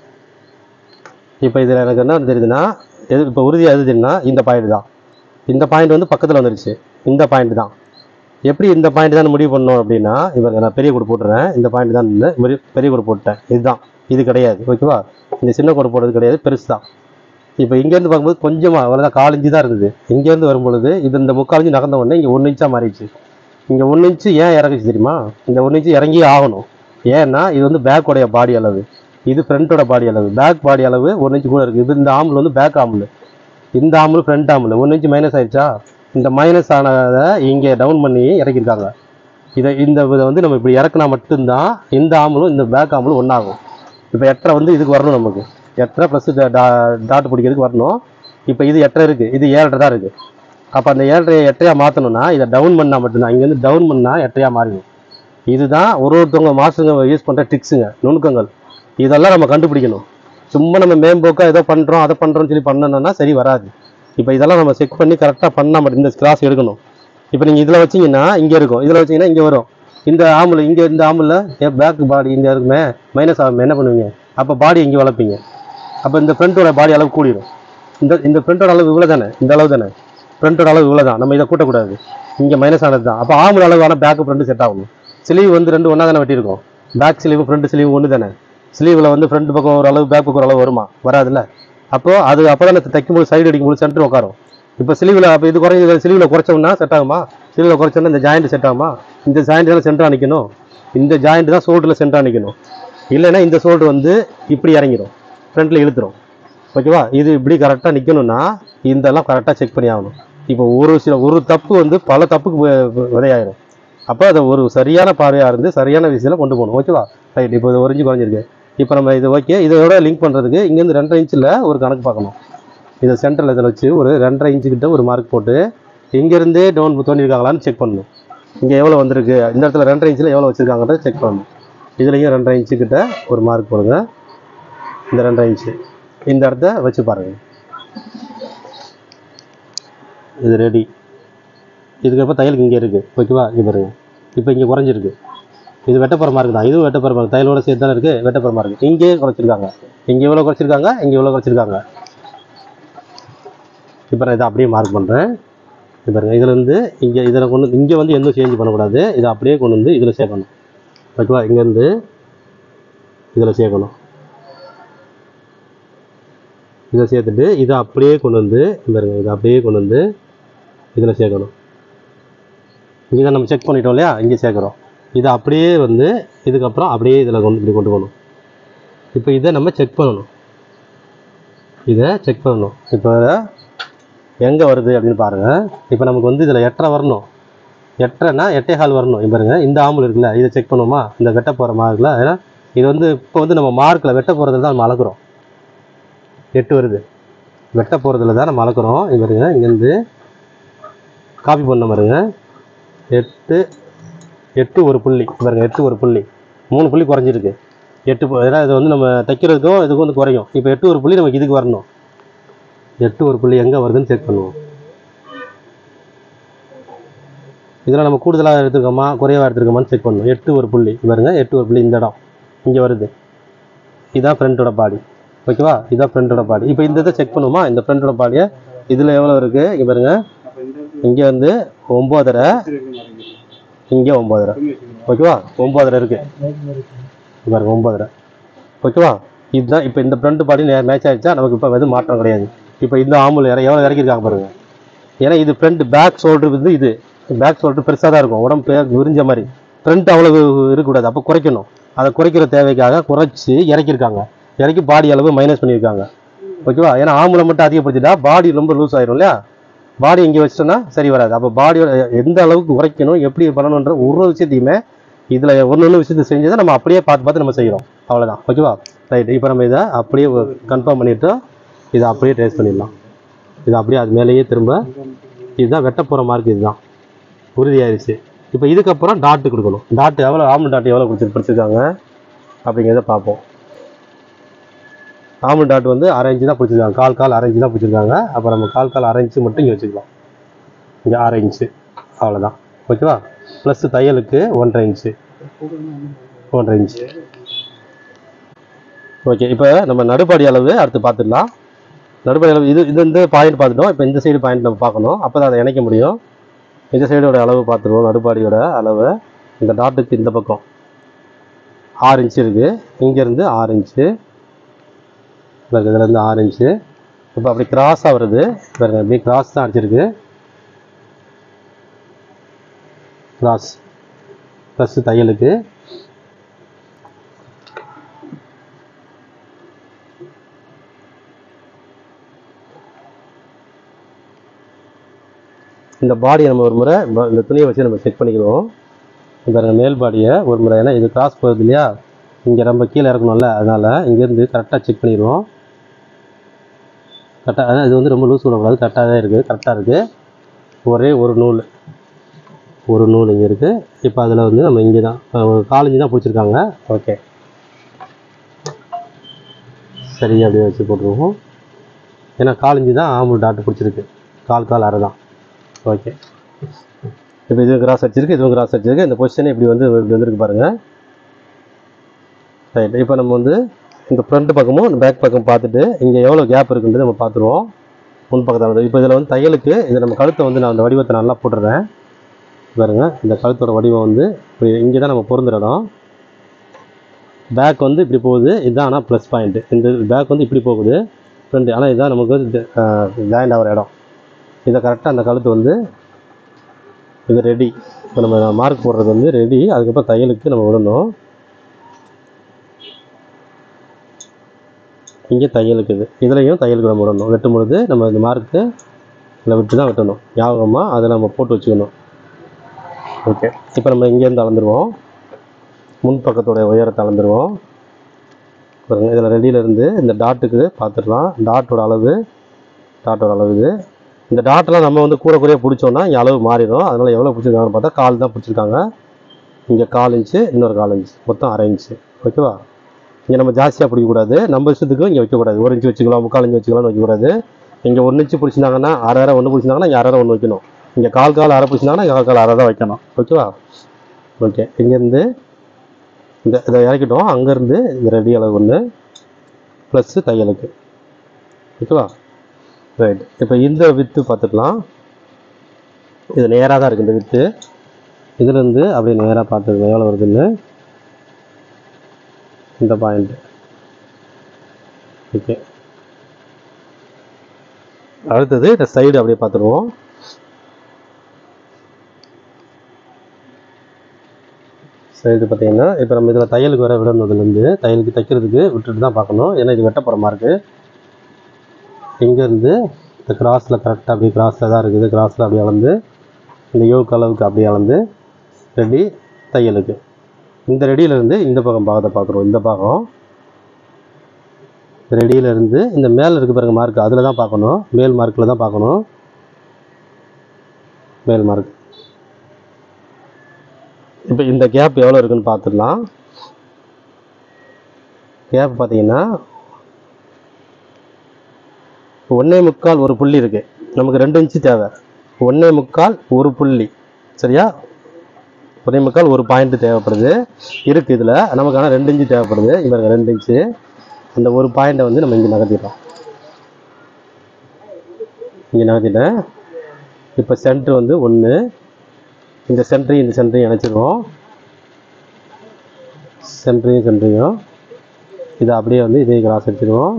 இப்போ இதில் எனக்கு என்ன தெரியுதுன்னா எது இப்போ உறுதியாக எது தெரியுதுன்னா இந்த பாயிண்ட் தான் இந்த பாயிண்ட் வந்து பக்கத்தில் வந்துருச்சு இந்த பாயிண்ட் தான் எப்படி இந்த பாயிண்ட் தான் முடிவு பண்ணோம் அப்படின்னா இவங்க நான் பெரிய கோடு போட்டுறேன் இந்த பாயிண்ட் தான் இந்த மாதிரி பெரிய கோடு போட்டேன் இதுதான் இது கிடையாது ஓகேவா இந்த சின்ன கோடு போடுறது கிடையாது பெருசு தான் இப்போ இங்கேருந்து பார்க்கும்போது கொஞ்சமாக அவ்வளோதான் கால் இன்ச்சு தான் இருந்தது இங்கேருந்து வரும்பொழுது இது இந்த முக்கால் இன்ச்சு நகர்ந்த உடனே இங்கே ஒன்று இன்ச்சாக மாறிடுச்சு இங்கே ஒன்று இன்ச்சு ஏன் இறங்குச்சு தெரியுமா இந்த ஒன்று இன்ச்சு இறங்கியே ஆகணும் ஏன்னா இது வந்து பேக்கோடைய பாடி அளவு இது ஃப்ரண்ட்டோட பாடி அளவு பேக் பாடி அளவு ஒன்று இன்ச்சு கூட இருக்குது இது இந்த ஆம்பிள் வந்து பேக் ஆம்பிள் இந்த ஆம்பிள் ஃப்ரண்ட் ஆம்பிள் ஒன்று இன்ச்சு மைனஸ் ஆயிடுச்சா இந்த மைனஸ் ஆனதை இங்கே டவுன் பண்ணி இறக்கியிருக்காங்க இதை இந்த இதை வந்து நம்ம இப்படி இறக்குனா மட்டும்தான் இந்த ஆம்பிளும் இந்த பேக் ஆம்பிளும் ஒன்றாகும் இப்போ எட்டரை வந்து இதுக்கு வரணும் நமக்கு எட்டரை ப்ளஸ் டாட் பிடிக்கிறதுக்கு வரணும் இப்போ இது எட்டரை இருக்குது இது ஏழரை தான் இருக்குது அப்போ அந்த ஏழரையை எட்டையாக மாற்றணும்னா இதை டவுன் பண்ணால் மட்டும்தான் இங்கேருந்து டவுன் பண்ணால் எட்டையாக மாறிடும் இதுதான் ஒரு ஒருத்தவங்க மாஸ்டருங்க யூஸ் பண்ணுற ட்ரிக்ஸுங்க நுணுக்கங்கள் இதெல்லாம் நம்ம கண்டுபிடிக்கணும் சும்மா நம்ம மேம்போக்காக ஏதோ பண்ணுறோம் அதை பண்ணுறோம்னு சொல்லி பண்ணணும்னா சரி வராது இப்போ இதெல்லாம் நம்ம செக் பண்ணி கரெக்டாக பண்ணால் மட்டும் இந்த கிளாஸ் எடுக்கணும் இப்போ நீங்கள் இதில் வச்சீங்கன்னா இங்கே இருக்கும் இதில் வச்சீங்கன்னா இங்கே வரும் இந்த ஆம்பிள் இங்கே இந்த ஆம்பிளில் பேக் பாடி இங்கே இருக்குமே மைனஸ் ஆகும் என்ன பண்ணுவீங்க அப்போ பாடி இங்கே வளர்ப்பீங்க அப்போ இந்த ஃப்ரண்ட்டோட பாடி அளவு கூடிடும் இந்த இந்த ஃப்ரண்ட்டோட அளவு இவ்வளோ தானே இந்த அளவு தானே ஃப்ரண்ட்டோட அளவு இவ்வளோ தான் நம்ம இதை கூட்டக்கூடாது இங்கே மைனஸ் ஆனது தான் அப்போ ஆம்பிள் அளவான பேக்கு ஃப்ரண்ட் செட் ஆகணும் ஸ்லீவ் வந்து ரெண்டு ஒன்றா தானே வெட்டியிருக்கோம் பேக் ஸ்லீவ் ஃப்ரண்ட் ஸ்லீவ் ஒன்று தானே ஸ்லீவில் வந்து ஃப்ரண்ட் பக்கம் ஒரு அளவு பேக் பக்கம் ஒரு அளவு வருமா வராதுல்ல அப்போ அது அப்போ தானே தைக்கும்போது சைடு அடிக்கும்போது சென்டர் உட்காரும் இப்போ ஸ்லீவில் அப்போ இது குறைஞ்ச ஸ்லீவில் குறைச்சோம்னா செட் ஆகுமா ஸ்லீவில் குறைச்சோம்னா இந்த ஜாயிண்ட் செட் ஆகுமா இந்த ஜாயிண்ட் தான் சென்டராக நிற்கணும் இந்த ஜாயிண்ட் தான் ஷோல்டரில் சென்டராக நிற்கணும் இல்லைன்னா இந்த ஷோல்டர் வந்து இப்படி இறங்கிடும் ஃப்ரண்ட்டில் இழுத்துரும் ஓகேவா இது இப்படி கரெக்டாக நிற்கணும்னா இதெல்லாம் கரெக்டாக செக் பண்ணி ஆகணும் இப்போ ஒரு சில ஒரு தப்பு வந்து பல தப்புக்கு வி- வி- விதையாயிரும் அப்போ அதை ஒரு சரியான பார்வையாக இருந்து சரியான விஷயத்தில் கொண்டு போகணும் ஓகேவா ரைட் இப்போ இது ஒரு இன்ச்சு குறைஞ்சிருக்கு இப்போ நம்ம இது ஓகே இதோட லிங்க் பண்ணுறதுக்கு இங்கேருந்து ரெண்டரை இன்ச்சில் ஒரு கணக்கு பார்க்கணும் இதை சென்டரில் இதில் வச்சு ஒரு ரெண்டரை இன்ச்சு கிட்ட ஒரு மார்க் போட்டு இங்கேருந்தே டவுன் தோண்டியிருக்காங்களான்னு செக் பண்ணணும் இங்கே எவ்வளோ வந்திருக்கு இந்த இடத்துல ரெண்டரை இன்ச்சில் எவ்வளோ வச்சுருக்காங்கன்றத செக் பண்ணணும் இதுலேயும் ரெண்டரை இன்ச்சு கிட்ட ஒரு மார்க் போடுங்க இந்த ரெண்டரை இன்ச்சு இந்த இடத்த வச்சு பாருங்கள் இது ரெடி இதுக்கப்புறம் தையலுக்கு இங்கே இருக்குது ஓகேவா இங்கே பாருங்க இப்போ இங்கே குறைஞ்சிருக்கு இது வெட்டப்புற மார்க் தான் இதுவும் வெட்டப்புற மார்க் தையலோட சேர்த்து தானே இருக்குது வெட்டப்புற மார்க் இங்கே குறைச்சிருக்காங்க இங்கே எவ்வளோ குறைச்சிருக்காங்க இங்கே எவ்வளோ குறைச்சிருக்காங்க இப்போ நான் இதை அப்படியே மார்க் பண்ணுறேன் இது பாருங்க இதில் இருந்து இங்கே இதில் கொண்டு இங்கே வந்து எந்த சேஞ்ச் பண்ணக்கூடாது இதை அப்படியே கொண்டு வந்து இதில் சேர்க்கணும் ஓகேவா இங்கேருந்து இதில் சேர்க்கணும் இதை சேர்த்துட்டு இதை அப்படியே கொண்டு வந்து இந்த பாருங்க இதை அப்படியே கொண்டு வந்து இதில் சேர்க்கணும் இங்கே தான் நம்ம செக் பண்ணிட்டோம் இல்லையா இங்கே சேர்க்குறோம் இதை அப்படியே வந்து இதுக்கப்புறம் அப்படியே இதில் கொண்டு இப்படி கொண்டு போகணும் இப்போ இதை நம்ம செக் பண்ணணும் இதை செக் பண்ணணும் இப்போ எங்கே வருது அப்படின்னு பாருங்கள் இப்போ நமக்கு வந்து இதில் எட்டரை வரணும் எட்டரைனா எட்டே கால் வரணும் இங்க பாருங்க இந்த ஆம்பல் இருக்குல்ல இதை செக் பண்ணுவோமா இந்த வெட்ட போகிற மார்க்கில் ஏன்னா இது வந்து இப்போ வந்து நம்ம மார்க்கில் வெட்ட போகிறதுல தான் நம்ம அளக்குறோம் எட்டு வருது வெட்ட போகிறதுல தான் நம்ம அளக்குறோம் இது பாருங்க இங்கேருந்து காப்பி பண்ண பாருங்க எட்டு எட்டு ஒரு புள்ளி பாருங்க எட்டு ஒரு புள்ளி மூணு புள்ளி குறைஞ்சிருக்கு எட்டு பு- ஏன்னா இது வந்து நம்ம தைக்கிறதுக்கும் இதுக்கும் வந்து குறையும் இப்போ எட்டு ஒரு புள்ளி நமக்கு இதுக்கு வரணும் எட்டு ஒரு புள்ளி எங்கே வருதுன்னு செக் பண்ணுவோம் இதில் நம்ம கூடுதலாக எடுத்துருக்கோமா குறைவாக எடுத்துருக்கோமான்னு செக் பண்ணணும் எட்டு ஒரு புள்ளி இங்க பாருங்க எட்டு ஒரு புள்ளி இந்த இடம் இங்கே வருது இதான் ஃப்ரண்ட்டோட பாடி ஓகேவா இதான் ஃப்ரண்ட்டோட பாடி இப்போ இந்த இதை செக் பண்ணுவோமா இந்த ஃப்ரண்ட்டோட பாடியை இதில் எவ்வளோ இருக்குது இங்கே பாருங்க இங்கே வந்து ஒம்போதரை இங்கே ஒம்போதரை ஓகேவா ஒம்போதரை இருக்குது இங்க பாருங்க ஒம்போதரை ஓகேவா இதுதான் இப்போ இந்த ஃப்ரண்ட் பாடி மேட்ச் ஆயிடுச்சா நமக்கு இப்போ எதுவும் மாற்றம் கிடையாது இப்போ இந்த ஆம்புல் இற எவ்வளோ இறக்கிருக்காங்க பாருங்க ஏன்னா இது ஃப்ரண்ட் பேக் ஷோல்டர் வந்து இது பேக் ஷோல்டர் பெருசாக தான் இருக்கும் உடம்பு பே- விரிஞ்ச மாதிரி ஃப்ரண்ட் அவ்வளவு இருக்கக்கூடாது அப்போ குறைக்கணும் அதை குறைக்கிற தேவைக்காக குறைச்சி இறக்கியிருக்காங்க இறக்கி பாடி அளவு மைனஸ் பண்ணியிருக்காங்க ஓகேவா ஏன்னா ஆம்பளை மட்டும் அதிகப்படுத்திட்டா பாடி ரொம்ப லூஸ் ஆயிரும் இல்லையா பாடி இங்கே வச்சிட்டோன்னா சரி வராது அப்போ பாடியோட எந்த அளவுக்கு உரைக்கணும் எப்படி பண்ணணுன்ற ஒரு விஷயத்தையுமே இதில் ஒன்று ஒன்று விஷயத்தை செஞ்சதை நம்ம அப்படியே பார்த்து பார்த்து நம்ம செய்கிறோம் அவ்வளோதான் ஓகேவா ரைட் இப்போ நம்ம இதை அப்படியே கன்ஃபார்ம் பண்ணிவிட்டு இதை அப்படியே ட்ரேஸ் பண்ணிடலாம் இது அப்படியே அது மேலேயே திரும்ப இதுதான் வெட்ட போகிற மார்க் இதுதான் உறுதியாயிருச்சு இப்போ இதுக்கப்புறம் டாட்டு கொடுக்கணும் டாட் எவ்வளோ ஆமல் டாட் எவ்வளோ கொடுத்து பிடிச்சிருக்காங்க அப்படிங்கிறத பார்ப்போம் ஆமல் டாட் வந்து அரை இன்ச்சு தான் பிடிச்சிருக்காங்க கால் கால் அரை இன்ச்சு தான் பிடிச்சிருக்காங்க அப்போ நம்ம கால் கால் அரை இன்ச்சு மட்டும் இங்கே வச்சுக்கலாம் இங்கே அரை இன்ச்சு அவ்வளோதான் ஓகேவா ப்ளஸ் தையலுக்கு ஒன்றரை இன்ச்சு ஒன்றரை இன்ச்சு ஓகே இப்போ நம்ம நடுப்பாடி அளவு அடுத்து பார்த்துடலாம் நடுப்பாடி அளவு இது இது இந்த பாயிண்ட் பார்த்துட்டோம் இப்போ இந்த சைடு பாயிண்ட் நம்ம பார்க்கணும் அப்போ தான் அதை இணைக்க முடியும் இந்த சைடோட அளவு பார்த்துருவோம் நடுப்பாடியோட அளவு இந்த டாட்டுக்கு இந்த பக்கம் ஆறு இன்ச்சு இருக்குது இங்கேருந்து ஆறு இன்ச்சு பாருங்க இதுலேருந்து ஆறு இன்ச்சு இப்போ அப்படி கிராஸாக வருது பாருங்க அப்படியே கிராஸ் தான் அடிச்சிருக்கு கிராஸ் ப்ளஸ் தையலுக்கு இந்த பாடியை நம்ம ஒரு முறை ப- இந்த துணியை வச்சு நம்ம செக் பண்ணிக்கிறோம் பாருங்க மேல் பாடியை ஒரு முறை ஏன்னா இது கிராஸ் போகுது இல்லையா இங்கே ரொம்ப கீழே இறக்கணும்ல அதனால் இங்கேருந்து கரெக்டாக செக் பண்ணிடுவோம் கரெக்டாக அதான் இது வந்து ரொம்ப லூஸ் விடக்கூடாது கரெக்டாக தான் இருக்குது கரெக்டாக இருக்குது ஒரே ஒரு நூல் ஒரு நூல் இங்கே இருக்குது இப்போ அதில் வந்து நம்ம இங்கே தான் காலஞ்சி தான் பிடிச்சிருக்காங்க ஓகே சரி அப்படியே வச்சு போட்டுருவோம் ஏன்னா காலஞ்சி தான் ஆம்பூர் டாட்டு பிடிச்சிருக்கு கால் கால் அரை தான் ஓகே இப்போ இது கிராஸ் அடிச்சிருக்கு இதுவும் கிராஸ் அடிச்சிருக்கு இந்த பொசிஷன் இப்படி வந்து இப்படி வந்துருக்கு பாருங்கள் ரைட் இப்போ நம்ம வந்து இந்த ஃப்ரண்ட் பக்கமும் இந்த பேக் பக்கம் பார்த்துட்டு இங்கே எவ்வளோ கேப் இருக்குன்றது நம்ம பார்த்துருவோம் முன் பக்கத்தில் இப்போ இதில் வந்து தையலுக்கு இதை நம்ம கழுத்தை வந்து நான் அந்த வடிவத்தை நல்லா போட்டுடுறேன் பாருங்க இந்த கழுத்தோட வடிவம் வந்து இப்படி இங்கே தான் நம்ம பொருந்துற இடம் பேக் வந்து இப்படி போகுது இதுதான் ஆனால் ப்ளஸ் பாயிண்ட்டு இந்த பேக் வந்து இப்படி போகுது ஃப்ரண்ட் ஆனால் இதுதான் நமக்கு வந்து ஜாயிண்ட் ஆகிற இடம் இதை கரெக்டாக அந்த கழுத்து வந்து இது ரெடி இப்போ நம்ம மார்க் போடுறது வந்து ரெடி அதுக்கப்புறம் தையலுக்கு நம்ம விடணும் இங்கே தையலுக்கு இது இதுலேயும் தையலுக்கு நம்ம விடணும் வெட்டும் பொழுது நம்ம இந்த மார்க்கு இதில் விட்டு தான் வெட்டணும் ஞாபகமாக அதை நம்ம போட்டு வச்சுக்கணும் ஓகே இப்போ நம்ம இங்கேருந்து அளந்துருவோம் முன் பக்கத்தோட உயரத்தை அளந்துருவோம் பாருங்க இதில் ரெடியிலேருந்து இந்த டாட்டுக்கு பார்த்துடலாம் டாட்டோட அளவு டாட்டோட அளவு இது இந்த டாட்டெல்லாம் நம்ம வந்து கூட குறைய பிடிச்சோன்னா இங்கே அளவு மாறிடும் அதனால் எவ்வளோ பிடிச்சிருக்காங்கன்னு பார்த்தா கால் தான் பிடிச்சிருக்காங்க இங்கே கால் இன்ச்சு இன்னொரு கால் இன்ச்சு மொத்தம் அரை இன்ச்சு ஓகேவா இங்கே நம்ம ஜாஸ்தியாக பிடிக்கக்கூடாது நம்ம இஷ்டத்துக்கு இங்கே வைக்கக்கூடாது ஒரு இன்ச்சு வச்சுக்கலாம் முக்கால் இன்ச்சு வச்சுக்கலாம்னு வைக்கக்கூடாது இங்கே ஒன்று இன்ச்சு பிடிச்சிருந்தாங்கன்னா அரை அரை ஒன்று பிடிச்சிருந்தாங்கன்னா இங்கே அரை அரை ஒன்று வைக்கணும் இங்கே கால் கால் அரை பிடிச்சிருந்தாங்கன்னா இங்கே கால் கால் அரை தான் வைக்கணும் ஓகேவா ஓகே இங்கேருந்து இந்த இதை இறக்கிட்டோம் அங்கேருந்து இந்த ரெடி அளவு ஒன்று ப்ளஸ்ஸு தையலுக்கு ஓகேவா ரைட் இப்போ இந்த வித்து பார்த்துக்கலாம் இது நேராக தான் இருக்குது இந்த வித்து இதுலேருந்து அப்படியே நேராக பார்த்துக்கலாம் எவ்வளோ வருதுன்னு இந்த பாயிண்ட் ஓகே அடுத்தது இந்த சைடு அப்படியே பார்த்துருவோம் சைடு பார்த்தீங்கன்னா இப்போ நம்ம இதில் தையலுக்கு வர விடணும் இதுலேருந்து தையலுக்கு தைக்கிறதுக்கு விட்டுட்டு தான் பார்க்கணும் ஏன்னா இது வெட்டப்புற மார்க்கு இங்கேருந்து இந்த கிராஸில் கரெக்டாக அப்படியே கிராஸில் தான் இருக்குது கிராஸில் அப்படியே அளந்து இந்த யோக் அளவுக்கு அப்படியே அளந்து ரெடி தையலுக்கு இந்த ரெடியிலேருந்து இந்த பக்கம் பாகத்தை பார்க்குறோம் இந்த பாகம் ரெடியிலேருந்து இந்த மேலே இருக்கு பாருங்க மார்க் அதில் தான் பார்க்கணும் மேல் மார்க்கில் தான் பார்க்கணும் மேல் மார்க் இப்போ இந்த கேப் எவ்வளோ இருக்குன்னு பார்த்துடலாம் கேப் பார்த்தீங்கன்னா ஒன்றே முக்கால் ஒரு புள்ளி இருக்கு நமக்கு ரெண்டு இன்ச்சு தேவை ஒன்றே முக்கால் ஒரு புள்ளி சரியா ஒன்றே முக்கால் ஒரு பாயிண்ட் தேவைப்படுது இருக்கு இதில் நமக்கு ஆனால் ரெண்டு இன்ச்சு தேவைப்படுது இங்கே ரெண்டு இன்ச்சு அந்த ஒரு பாயிண்ட்டை வந்து நம்ம இங்கே நகர்த்திடுறோம் இங்கே நகர்த்திட்டேன் இப்போ சென்ட்ரு வந்து ஒன்று இந்த சென்டரையும் இந்த சென்டரையும் இணைச்சிருவோம் சென்டரையும் சென்டரையும் இதை அப்படியே வந்து இதையும் கிராஸ் அடிச்சிடுவோம்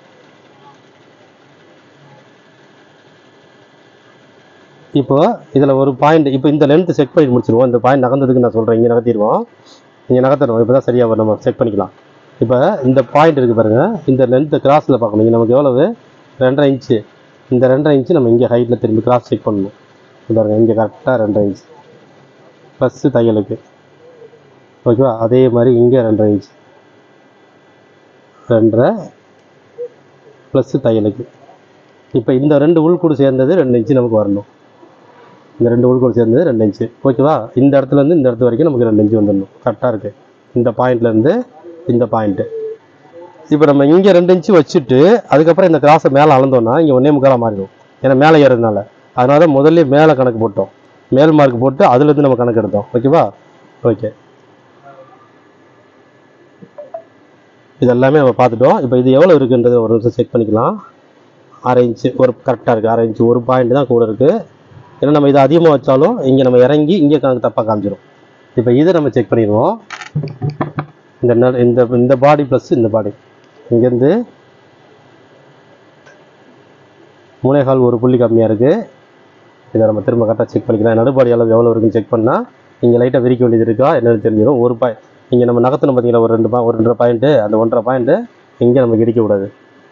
இப்போ இதில் ஒரு பாயிண்ட் இப்போ இந்த லென்த் செக் பண்ணி முடிச்சிருவோம் இந்த பாயிண்ட் நகர்ந்ததுக்கு நான் சொல்கிறேன் இங்கே நகர்த்திடுவோம் இங்கே நகர்த்தணும் இப்போ தான் சரியாக நம்ம செக் பண்ணிக்கலாம் இப்போ இந்த பாயிண்ட் இருக்குது பாருங்கள் இந்த லென்த்தை கிராஸில் பார்க்கணும் இங்கே நமக்கு எவ்வளவு ரெண்டரை இன்ச்சு இந்த ரெண்டரை இன்ச்சு நம்ம இங்கே ஹைட்டில் திரும்பி கிராஸ் செக் பண்ணணும் இது பாருங்க இங்கே கரெக்டாக ரெண்டரை இன்ச் ப்ளஸ்ஸு தையலுக்கு ஓகேவா அதே மாதிரி இங்கே ரெண்டரை இன்ச் ரெண்டரை ப்ளஸ்ஸு தையலுக்கு இப்போ இந்த ரெண்டு உள்கூடு சேர்ந்தது ரெண்டு இன்ச்சு நமக்கு வரணும் இந்த ரெண்டு உள்கூடு சேர்ந்தது ரெண்டு இன்ச்சு ஓகேவா இந்த இடத்துல இருந்து இந்த இடத்து வரைக்கும் நமக்கு ரெண்டு இன்ச்சு வந்துடணும் கரெக்டாக இருக்குது இந்த பாயிண்ட்லேருந்து இந்த பாயிண்ட்டு இப்போ நம்ம இங்கே ரெண்டு இன்ச்சு வச்சுட்டு அதுக்கப்புறம் இந்த கிராஸை மேலே அளந்தோம்னா இங்கே ஒன்றே முக்காலாக மாறிடும் ஏன்னா மேலே ஏறதுனால அதனால தான் முதல்ல மேலே கணக்கு போட்டோம் மேல் மார்க் போட்டு அதுலேருந்து நம்ம கணக்கு எடுத்தோம் ஓகேவா ஓகே இது எல்லாமே நம்ம பார்த்துட்டோம் இப்போ இது எவ்வளோ இருக்குன்றது ஒரு நிமிஷம் செக் பண்ணிக்கலாம் அரை இன்ச்சு ஒரு கரெக்டாக இருக்குது அரை இன்ச்சு ஒரு பாயிண்ட் தான் கூட இருக்குது ஏன்னா நம்ம இதை அதிகமாக வச்சாலும் இங்கே நம்ம இறங்கி இங்கே கணக்கு தப்பாக காமிச்சிடும் இப்போ இதை நம்ம செக் பண்ணிடுவோம் இந்த ந- இந்த இந்த பாடி ப்ளஸ் இந்த பாடி இங்கேருந்து மூணேகால் ஒரு புள்ளி கம்மியாக இருக்குது இதை நம்ம திரும்ப கரெக்டாக செக் பண்ணிக்கலாம் நடுபாடி அளவு எவ்வளோ இருக்குன்னு செக் பண்ணால் இங்கே லைட்டாக விரிக்க வேண்டியது இருக்கா என்னன்னு தெரிஞ்சிடும் ஒரு பாய் இங்கே நம்ம நகர்த்தணும் பார்த்தீங்களா ஒரு ரெண்டு பா ஒரு ரெண்டரை பாயிண்ட்டு அந்த ஒன்றரை பாயிண்ட்டு இங்கே நமக்கு இடிக்க கூடாது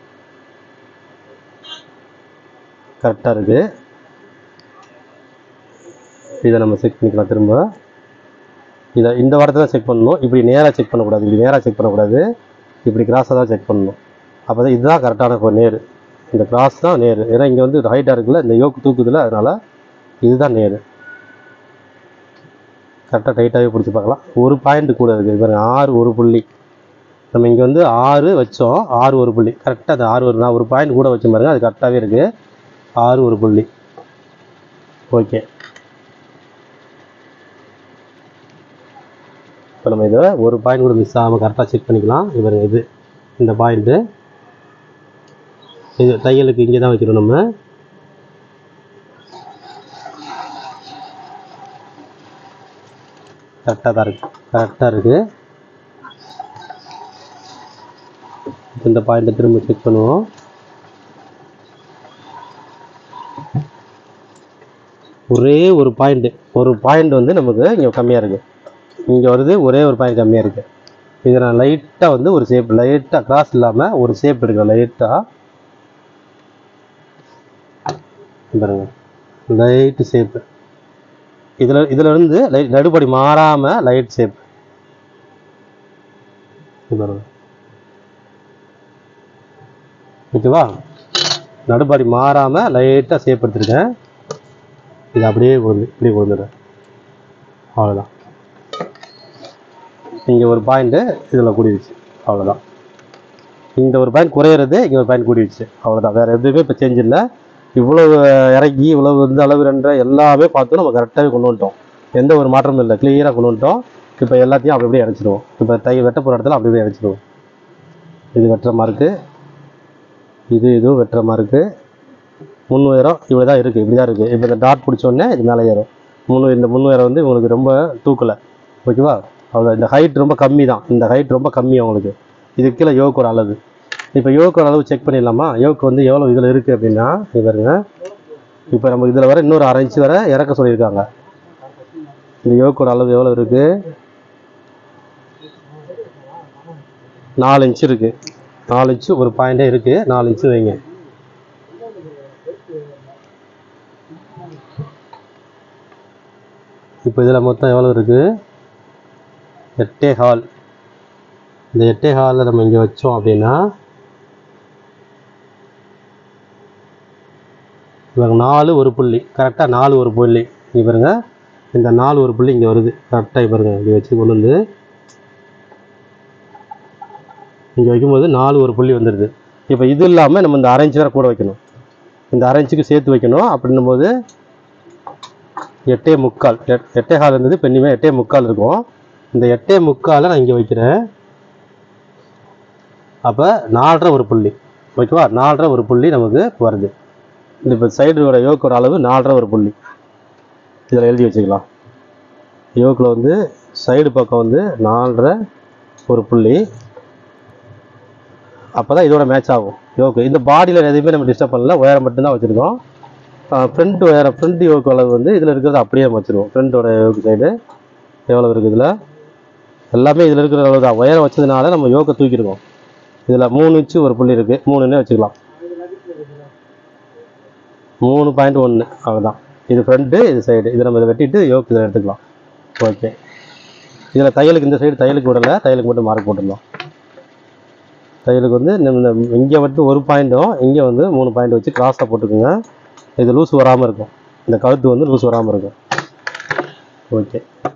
கரெக்டாக இருக்குது இதை நம்ம செக் பண்ணிக்கலாம் திரும்ப இதை இந்த வாரத்தை தான் செக் பண்ணணும் இப்படி நேராக செக் பண்ணக்கூடாது இப்படி நேராக செக் பண்ணக்கூடாது இப்படி கிராஸாக தான் செக் பண்ணணும் அப்போ தான் இதுதான் கரெக்டான இப்போ நேர் இந்த கிராஸ் தான் நேர் ஏன்னா இங்கே வந்து ஹைட்டாக இருக்குல்ல இந்த யோக்கு தூக்குதுல அதனால் இதுதான் நேர் கரெக்டாக டைட்டாகவே பிடிச்சி பார்க்கலாம் ஒரு பாயிண்ட் கூட இருக்குது பாருங்க ஆறு ஒரு புள்ளி நம்ம இங்கே வந்து ஆறு வச்சோம் ஆறு ஒரு புள்ளி கரெக்டாக அந்த ஆறு ஒரு நான் ஒரு பாயிண்ட் கூட வச்சு பாருங்க அது கரெக்டாகவே இருக்குது ஆறு ஒரு புள்ளி ஓகே இப்போ நம்ம இதை ஒரு பாயிண்ட் கூட மிஸ் ஆகாமல் கரெக்டாக செக் பண்ணிக்கலாம் இது இது இந்த பாயிண்ட்டு இது தையலுக்கு இங்கே தான் வைக்கிறோம் நம்ம கரெக்டாக தான் இருக்குது கரெக்டாக இருக்குது இந்த பாயிண்ட்டை திரும்ப செக் பண்ணுவோம் ஒரே ஒரு பாயிண்ட் ஒரு பாயிண்ட் வந்து நமக்கு இங்கே கம்மியாக இருக்குது இங்கே வருது ஒரே ஒரு பாயிண்ட் கம்மியாக இருக்குது இதை நான் லைட்டாக வந்து ஒரு ஷேப் லைட்டாக கிராஸ் இல்லாமல் ஒரு ஷேப் எடுக்கிறேன் லைட்டாக பாருங்க லைட்டு ஷேப்பு இதில் இதில் இருந்து லைட் நடுப்படி மாறாமல் லைட் ஷேப் பாருங்க ஓகேவா நடுப்பாடி மாறாமல் லைட்டாக ஷேப் எடுத்துருக்கேன் இது அப்படியே வந்து இப்படியே கொண்டுடுறேன் அவ்வளோதான் இங்கே ஒரு பாயிண்ட்டு இதில் கூடிடுச்சு அவ்வளோதான் இந்த ஒரு பாயிண்ட் குறையிறது இங்கே ஒரு பாயிண்ட் கூடிடுச்சு அவ்வளோதான் வேறு எதுவுமே இப்போ சேஞ்ச் இல்லை இவ்வளவு இறங்கி இவ்வளவு வந்து அளவு ரென்ற எல்லாமே பார்த்து நம்ம கரெக்டாகவே கொண்டு வந்துட்டோம் எந்த ஒரு மாற்றமும் இல்லை கிளியராக கொண்டு வந்துட்டோம் இப்போ எல்லாத்தையும் அப்படி அப்படியே அடைச்சிடுவோம் இப்போ தை வெட்ட போகிற இடத்துல அப்படி அப்படியே அடைச்சிடுவோம் இது வெட்டுற மார்க்கு இது இதுவும் வெட்டுற மார்க்கு முன் உயரம் இவ்வளோ தான் இருக்குது இப்படி தான் இருக்குது இப்போ இந்த டாட் பிடிச்சோடனே இது மேலே ஏறும் முன் இந்த முன் உயரம் வந்து உங்களுக்கு ரொம்ப தூக்கலை ஓகேவா அவ்வளோ இந்த ஹைட் ரொம்ப கம்மி தான் இந்த ஹைட் ரொம்ப கம்மி உங்களுக்கு இதுக்கு கீழே யோக்கோட அளவு இப்போ யோக்கோட அளவு செக் பண்ணிடலாமா யோக்கு வந்து எவ்வளோ இதில் இருக்குது அப்படின்னா இது பாருங்க இப்போ நம்ம இதில் வர இன்னொரு அரை இன்ச்சு வர இறக்க சொல்லியிருக்காங்க இந்த யோக்கோட அளவு எவ்வளோ இருக்குது நாலு இன்ச்சு இருக்குது நாலு இன்ச்சு ஒரு பாயிண்டே இருக்குது நாலு இன்ச்சு வைங்க இப்போ இதில் மொத்தம் எவ்வளோ இருக்குது எட்டே ஹால் இந்த எட்டே ஹாலில் நம்ம இங்கே வச்சோம் அப்படின்னா இவங்க நாலு ஒரு புள்ளி கரெக்டாக நாலு ஒரு புள்ளி இங்கே பாருங்க இந்த நாலு ஒரு புள்ளி இங்கே வருது கரெக்டாக பாருங்க இங்கே வச்சு கொண்டு வந்து இங்கே வைக்கும்போது நாலு ஒரு புள்ளி வந்துடுது இப்போ இது இல்லாமல் நம்ம இந்த அரைஞ்சு வேற கூட வைக்கணும் இந்த அரைஞ்சுக்கு சேர்த்து வைக்கணும் அப்படின்னும் போது எட்டே முக்கால் எட் எட்டே கால் இருந்தது இப்போ இனிமேல் எட்டே முக்கால் இருக்கும் இந்த எட்டே முக்காலை நான் இங்கே வைக்கிறேன் அப்போ நாலரை ஒரு புள்ளி ஓகேவா நாலரை ஒரு புள்ளி நமக்கு வருது இந்த இப்போ சைடோட யோக்கோட அளவு நாலரை ஒரு புள்ளி இதில் எழுதி வச்சுக்கலாம் யோக்கில் வந்து சைடு பக்கம் வந்து நாலரை ஒரு புள்ளி அப்போ தான் இதோட மேட்ச் ஆகும் யோக்கு இந்த பாடியில் எதுவுமே நம்ம டிஸ்டர்ப் பண்ணல உயரம் மட்டும்தான் வச்சுருக்கோம் ஃப்ரண்ட் உயரம் ஃப்ரண்ட் யோக்கு அளவு வந்து இதில் இருக்கிறது அப்படியே நம்ம வச்சுருவோம் ஃப்ரண்ட்டோட யோக்கு சைடு எவ்வளோ இருக்குது இதில் எல்லாமே இதில் இருக்கிற அளவு தான் உயரம் வச்சதுனால நம்ம யோக்கை தூக்கியிருக்கோம் இதில் மூணு இன்ச்சு ஒரு புள்ளி இருக்குது மூணுன்னே வச்சுக்கலாம் மூணு பாயிண்ட் ஒன்று அவ்வளோதான் இது ஃப்ரண்ட்டு இது சைடு இதை நம்ம இதை வெட்டிட்டு யோக் இதில் எடுத்துக்கலாம் ஓகே இதில் தையலுக்கு இந்த சைடு தையலுக்கு விடலை தையலுக்கு மட்டும் மார்க் போட்டுருந்தோம் தையலுக்கு வந்து இந்த இங்கே மட்டும் ஒரு பாயிண்ட்டும் இங்கே வந்து மூணு பாயிண்ட் வச்சு கிராஸாக போட்டுக்கோங்க இது லூஸ் வராமல் இருக்கும் இந்த கழுத்து வந்து லூஸ் வராமல் இருக்கும் ஓகே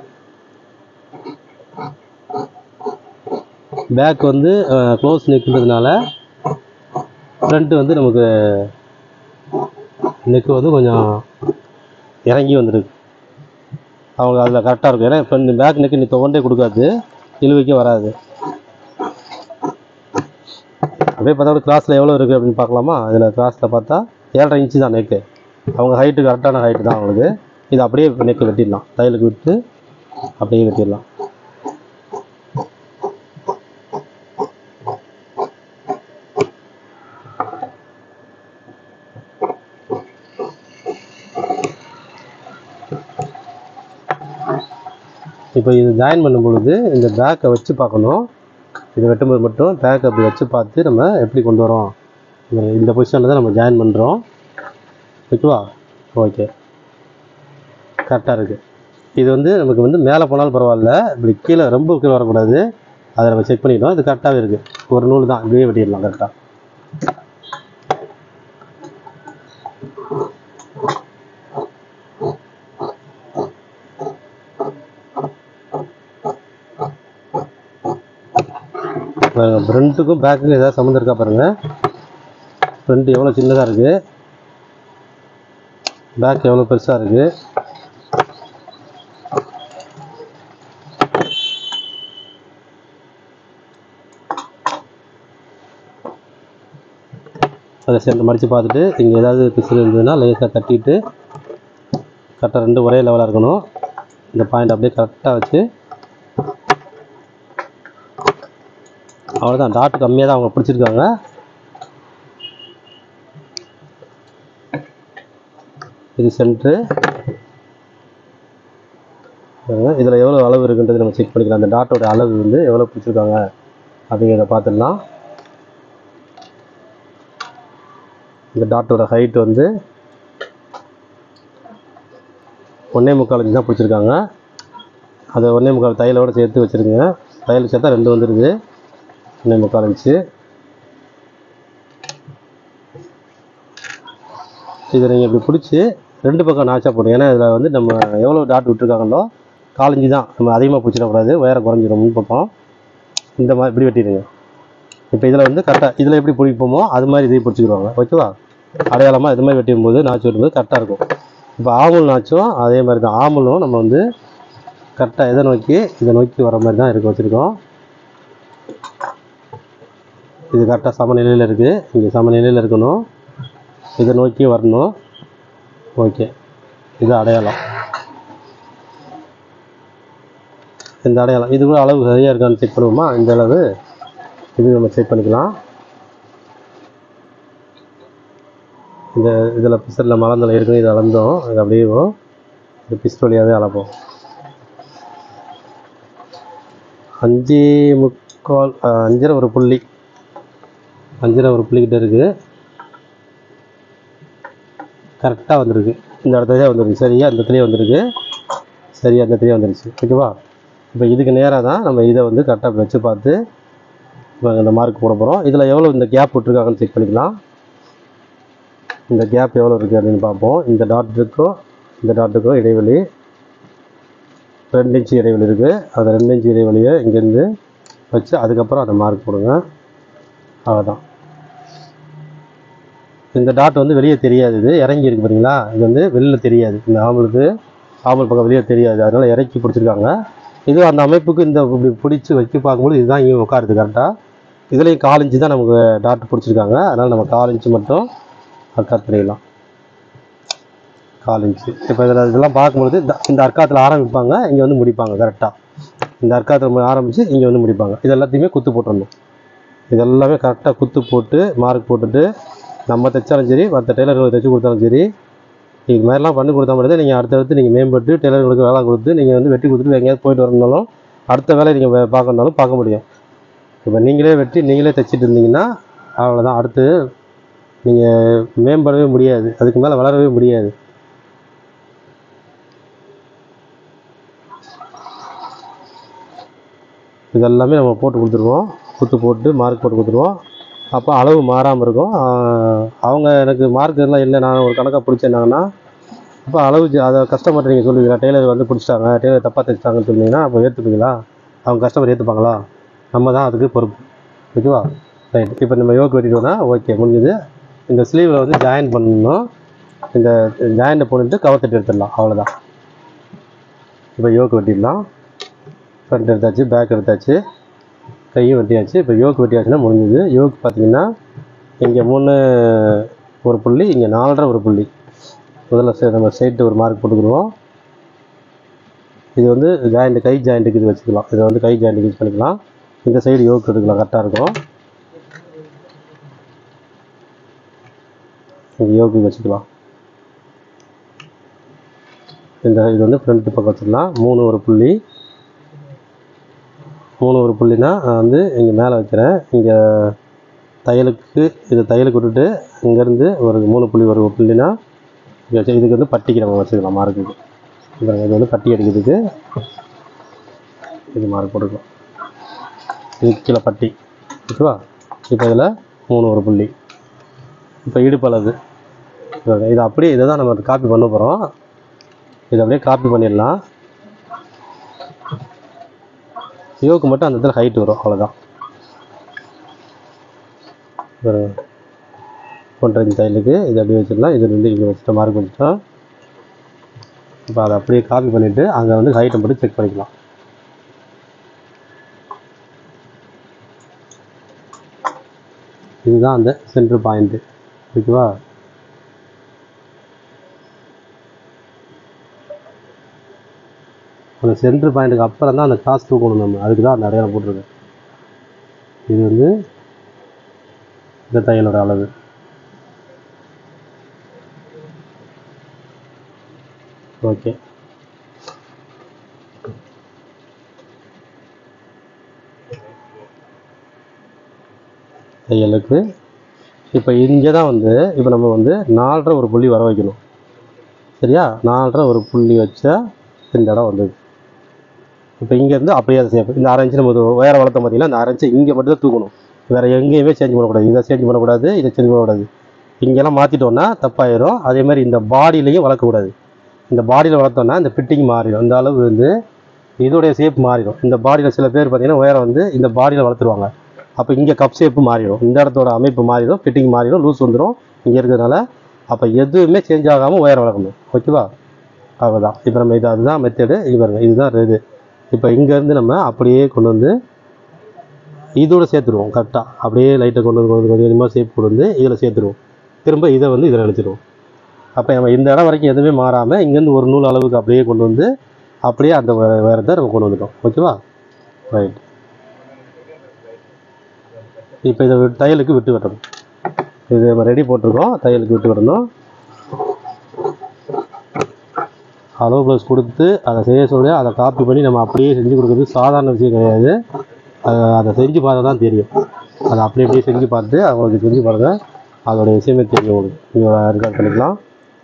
பேக் வந்து க்ளோஸ் நெக்குன்றதுனால ஃப்ரண்ட்டு வந்து நமக்கு நெக்கு வந்து கொஞ்சம் இறங்கி வந்துருக்கு அவங்க அதில் கரெக்டாக இருக்கும் ஏன்னா ஃப்ரண்ட் பேக் நெக்கு நீ துவண்டே கொடுக்காது இழுவைக்க வராது அப்படியே பார்த்தா கிராஸில் எவ்வளோ இருக்குது அப்படின்னு பார்க்கலாமா இதில் கிராஸில் பார்த்தா ஏழரை இன்ச்சு தான் நெக்கு அவங்க ஹைட்டு கரெக்டான ஹைட்டு தான் அவங்களுக்கு இது அப்படியே நெக்கு வெட்டிடலாம் தையலுக்கு விட்டு அப்படியே வெட்டிடலாம் இப்போ இது ஜாயின் பண்ணும் பொழுது இந்த பேக்கை வச்சு பார்க்கணும் இது வெட்டும்போது மட்டும் பேக் அப்படி வச்சு பார்த்து நம்ம எப்படி கொண்டு வரோம் இந்த- இந்த பொசிஷனில் தான் நம்ம ஜாயின் பண்ணுறோம் ஓகேவா ஓகே கரெக்டாக இருக்குது இது வந்து நமக்கு வந்து மேலே போனாலும் பரவாயில்ல இப்படி கீழே ரொம்ப கீழே வரக்கூடாது அதை நம்ம செக் பண்ணிட்டோம் இது கரெக்டாகவே இருக்குது ஒரு நூல் தான் இப்படியே வெட்டிடலாம் கரெக்டாக ஃப்ரண்ட்டுக்கும் பேக்குக்கும் ஏதாவது சம்மந்தம் இருக்கா பாருங்கள் ஃப்ரண்ட் எவ்வளோ சின்னதாக இருக்குது பேக் எவ்வளோ பெருசாக இருக்குது அதை சேர்ந்து மடித்து பார்த்துட்டு இங்கே ஏதாவது பிசுறு இருந்ததுன்னா லேசாக தட்டிட்டு கரெக்டாக ரெண்டு ஒரே லெவலாக இருக்கணும் இந்த பாயிண்ட் அப்படியே கரெக்டாக வச்சு அவ்வளோதான் டாட் கம்மியாக தான் அவங்க பிடிச்சிருக்காங்க இது சென்ட்ரு இதில் எவ்வளோ அளவு இருக்குன்றது நம்ம செக் பண்ணிக்கலாம் அந்த டாட்டோட அளவு வந்து எவ்வளோ பிடிச்சிருக்காங்க அப்படிங்கிறத பார்த்துடலாம் இந்த டாட்டோட ஹைட் வந்து ஒன்றே முக்கால் இன்ச் தான் பிடிச்சிருக்காங்க அதை ஒன்றே முக்கால் தையலோடு சேர்த்து வச்சுருங்க தையல் சேர்த்தா ரெண்டு வந்துடுது ஒன்றே முக்கால் இன்ச்சு இதை நீங்கள் இப்படி பிடிச்சி ரெண்டு பக்கம் நாச்சா போடுங்க ஏன்னா இதில் வந்து நம்ம எவ்வளோ டாட் விட்டுருக்காங்களோ காலஞ்சி தான் நம்ம அதிகமாக பிடிச்சிடக்கூடாது உயரம் குறைஞ்சிடும் முன் பக்கம் இந்த மாதிரி இப்படி வெட்டிடுங்க இப்போ இதில் வந்து கரெக்டாக இதில் எப்படி பிடிப்போமோ அது மாதிரி இதையும் பிடிச்சிக்கிடுவாங்க ஓகேவா அடையாளமாக இது மாதிரி வெட்டும் போது நாச்சு வெட்டும்போது கரெக்டாக இருக்கும் இப்போ ஆமுல் நாச்சும் அதே மாதிரி தான் ஆமுலும் நம்ம வந்து கரெக்டாக எதை நோக்கி இதை நோக்கி வர மாதிரி தான் இருக்க வச்சுருக்கோம் இது கரெக்டாக சமநிலையில் இருக்குது இங்கே சமநிலையில் இருக்கணும் இதை நோக்கி வரணும் ஓகே இது அடையாளம் இந்த அடையாளம் இது கூட அளவு சரியாக இருக்கான்னு செக் பண்ணுவோமா இந்த அளவு இது நம்ம செக் பண்ணிக்கலாம் இந்த இதில் பிஸ்டலில் மலர்ந்தல இருக்குன்னு இதை அளந்தோம் இது அப்படியே இது பிஸ்ட் வழியாகவே அளப்போம் அஞ்சு முக்கால் அஹ், அஞ்சரை ஒரு புள்ளி அஞ்சரை ஒரு புள்ளிக்கிட்ட இருக்குது கரெக்டாக வந்திருக்கு இந்த இடத்துலயே வந்துருக்கு சரியா இந்த இடத்துலயே வந்திருக்கு சரியா இந்த இடத்துலயே வந்துருச்சு ஓகேவா இப்போ இதுக்கு நேராக தான் நம்ம இதை வந்து கரெக்டாக வச்சு பார்த்து இப்போ இந்த மார்க் போட போகிறோம் இதில் எவ்வளோ இந்த கேப் விட்ருக்காங்கன்னு செக் பண்ணிக்கலாம் இந்த கேப் எவ்வளோ இருக்குது அப்படின்னு பார்ப்போம் இந்த டாட்டுக்கும் இந்த டாட்டுக்கும் இடைவெளி ரெண்டு இன்ச்சு இடைவெளி இருக்குது அந்த ரெண்டு இன்ச்சு இடைவெளியை இங்கேருந்து வச்சு அதுக்கப்புறம் அந்த மார்க் போடுங்க அவ்வளோதான் இந்த டாட் வந்து வெளியே தெரியாது இது இறங்கி இருக்கு பாத்தீங்களா இது வந்து வெளியில் தெரியாது இந்த ஆம்பளுக்கு ஆம்பல் பக்கம் வெளியே தெரியாது அதனால இறக்கி பிடிச்சிருக்காங்க இது அந்த அமைப்புக்கு இந்த இப்படி பிடிச்சி வச்சு பார்க்கும்போது இதுதான் இங்கே உட்காருது கரெக்டாக இதுலேயும் கால் இன்ச்சு தான் நமக்கு டாட் பிடிச்சிருக்காங்க அதனால் நம்ம கால் இன்ச்சு மட்டும் அர்க்காத் பண்ணிடலாம் கால் இன்ச்சு இப்போ இதில் இதெல்லாம் பார்க்கும்பொழுது இந்த- இந்த அர்க்காத்தில் ஆரம்பிப்பாங்க இங்கே வந்து முடிப்பாங்க கரெக்டாக இந்த அர்க்காத்தில் ஆரம்பித்து இங்கே வந்து முடிப்பாங்க இது எல்லாத்தையுமே குத்து போட்டுடணும் இது எல்லாமே கரெக்டாக குத்து போட்டு மார்க் போட்டுட்டு நம்ம தைச்சாலும் சரி மற்ற டெய்லர்களுக்கு தைச்சி கொடுத்தாலும் சரி இது மாதிரிலாம் பண்ணி கொடுத்தா மட்டும் நீங்கள் அடுத்தடுத்து நீங்கள் மேம்பட்டு டெய்லர்களுக்கு வேலை கொடுத்து நீங்கள் வந்து வெட்டி கொடுத்துட்டு எங்கேயாவது போயிட்டு வரணும்னாலும் அடுத்த வேலையை நீங்கள் பார்க்கணுனாலும் பார்க்க முடியும் இப்போ நீங்களே வெட்டி நீங்களே தைச்சிட்டு இருந்தீங்கன்னா அவ்வளோதான் அடுத்து நீங்கள் மேம்படவே முடியாது அதுக்கு மேலே வளரவே முடியாது இதெல்லாமே நம்ம போட்டு கொடுத்துருவோம் குத்து போட்டு மார்க் போட்டு கொடுத்துருவோம் அப்போ அளவு மாறாமல் இருக்கும் ஆஹ் அவங்க எனக்கு மார்க் எல்லாம் இல்லை நான் ஒரு கணக்காக பிடிச்சேன்னாங்கன்னா அப்போ அளவு ஜா- அதை கஸ்டமர்கிட்ட நீங்கள் சொல்லுவீங்களா டெய்லர் வந்து பிடிச்சிட்டாங்க டெய்லர் தப்பாக தைச்சிட்டாங்கன்னு சொன்னீங்கன்னா அப்போ ஏற்றுப்பீங்களா அவங்க கஸ்டமர் ஏற்றுப்பாங்களா நம்ம தான் அதுக்கு பொறுப்பு ஓகேவா ரைட் இப்போ நம்ம யோக்கு வெட்டிட்டோம்னா ஓகே முடிஞ்சது இந்த ஸ்லீவில் வந்து ஜாயின் பண்ணணும் இந்த ஜாயின்ட்டை போட்டுட்டு கவர் தட்டி எடுத்துடலாம் அவ்வளோதான் இப்போ யோக்கு வெட்டிடலாம் ஃப்ரண்ட் எடுத்தாச்சு பேக் எடுத்தாச்சு கையும் வெட்டியாச்சு இப்போ யோக்கு வெட்டியாச்சுன்னா முடிஞ்சது யோக்கு பார்த்தீங்கன்னா இங்கே மூணு ஒரு புள்ளி இங்கே நாலரை ஒரு புள்ளி முதல்ல சே- நம்ம சைட்டு ஒரு மார்க் போட்டுக்கிடுவோம் இது வந்து ஜாயிண்ட் கை ஜாயிண்ட்டுக்கு இது வச்சுக்கலாம் இதை வந்து கை ஜாயிண்ட்டுக்கு யூஸ் பண்ணிக்கலாம் இந்த சைடு யோக் எடுக்கலாம் கரெக்டாக இருக்கும் இந்த யோக்கு வச்சுக்கலாம் இந்த இது வந்து ஃப்ரண்ட் பக்கம் வச்சுக்கலாம் மூணு ஒரு புள்ளி மூணு ஒரு புள்ளினா நான் வந்து இங்கே மேலே வைக்கிறேன் இங்கே தையலுக்கு இது தையலுக்கு விட்டுட்டு இங்கேருந்து ஒரு மூணு புள்ளி ஒரு புள்ளினா இங்க வச்சு இதுக்கு வந்து பட்டிக்கு நம்ம வச்சுக்கலாம் மார்க்குக்கு இந்த இது வந்து பட்டி அடிக்கிறதுக்கு இது மார்க் போட்டுக்கலாம் இதுக்கு கீழே பட்டி ஓகேவா இப்போ இதில் மூணு ஒரு புள்ளி இப்போ இடுப்பளவு இது அப்படியே இதை தான் நம்ம காப்பி பண்ண போகிறோம் இதை அப்படியே காப்பி பண்ணிடலாம் யோக்கு மட்டும் அந்த இடத்துல ஹைட் வரும் அவ்வளோதான் ஒரு ஒன்றரை இன்ச் தையலுக்கு இது அப்படியே வச்சிடலாம் இது வந்து இங்கே வச்சுட்ட மார்க் வச்சுட்டோம் இப்போ அதை அப்படியே காப்பி பண்ணிவிட்டு அங்கே வந்து ஹைட்டை மட்டும் செக் பண்ணிக்கலாம் இதுதான் அந்த சென்டர் பாயிண்ட்டு ஓகேவா அந்த சென்டர் பாயிண்ட்டுக்கு அப்புறம் தான் அந்த காசு தூக்கணும் நம்ம அதுக்கு தான் அந்த அடையாளம் போட்டிருக்கேன் இது வந்து இந்த தையலோட அளவு ஓகே தையலுக்கு இப்போ இங்கே தான் வந்து இப்போ நம்ம வந்து நாலரை ஒரு புள்ளி வர வைக்கணும் சரியா நாலரை ஒரு புள்ளி வச்சா இந்த இடம் வந்தது இப்போ இங்கேருந்து அப்படியே அதை சேஃப் இந்த அரை இன்ச்சு நம்ம இது உயரம் வளர்த்த பார்த்தீங்கன்னா இந்த அரை இன்ச்சு இங்கே மட்டும் தான் தூக்கணும் வேறு எங்கேயுமே சேஞ்ச் பண்ணக்கூடாது இதை சேஞ்ச் பண்ணக்கூடாது இதை சேஞ்ச் பண்ணக்கூடாது இங்கெல்லாம் மாற்றிட்டோன்னா தப்பாயிரும் அதே மாதிரி இந்த பாடியிலையும் வளர்க்கக்கூடாது இந்த பாடியில் வளர்த்தோன்னா இந்த ஃபிட்டிங் மாறிடும் இந்த அளவு வந்து இதோடைய ஷேப் மாறிடும் இந்த பாடியில் சில பேர் பார்த்தீங்கன்னா உயரம் வந்து இந்த பாடியில் வளர்த்துருவாங்க அப்போ இங்கே கப் ஷேப்பு மாறிடும் இந்த இடத்தோட அமைப்பு மாறிடும் ஃபிட்டிங் மாறிடும் லூஸ் வந்துடும் இங்கே இருக்கிறதுனால அப்போ எதுவுமே சேஞ்ச் ஆகாமல் உயரம் வளர்க்கணும் ஓகேவா அவ்வளோதான் இப்போ நம்ம இது அதுதான் மெத்தடு இது பாருங்க இதுதான் இது இப்போ இங்கேருந்து நம்ம அப்படியே கொண்டு வந்து இதோட சேர்த்துருவோம் கரெக்டாக அப்படியே லைட்டை கொண்டு வந்து கொஞ்சம் கொஞ்சம் கொஞ்சமாக ஷேப் கொண்டு வந்து இதில் சேர்த்துருவோம் திரும்ப இதை வந்து இதில் நினச்சிடுவோம் அப்போ நம்ம இந்த இடம் வரைக்கும் எதுவுமே மாறாமல் இங்கேருந்து ஒரு நூல் அளவுக்கு அப்படியே கொண்டு வந்து அப்படியே அந்த வே- வேறதை நம்ம கொண்டு வந்துட்டோம் ஓகேவா ரைட் இப்போ இதை விட்டு- தையலுக்கு விட்டு வெட்டணும் இது நம்ம ரெடி போட்டிருக்கோம் தையலுக்கு விட்டு விடணும் அளவு ப்ளவுஸ் கொடுத்து அதை செய்ய சொல்லி அதை காப்பி பண்ணி நம்ம அப்படியே செஞ்சு கொடுக்குறது சாதாரண விஷயம் கிடையாது அதை அதை செஞ்சு பார்த்தா தான் தெரியும் அதை அப்படியே அப்படியே செஞ்சு பார்த்து அவங்களுக்கு செஞ்சு பாருங்க அதோட விஷயமே தெரியும் உங்களுக்கு நீங்கள் ரெக்கார்ட் பண்ணிக்கலாம்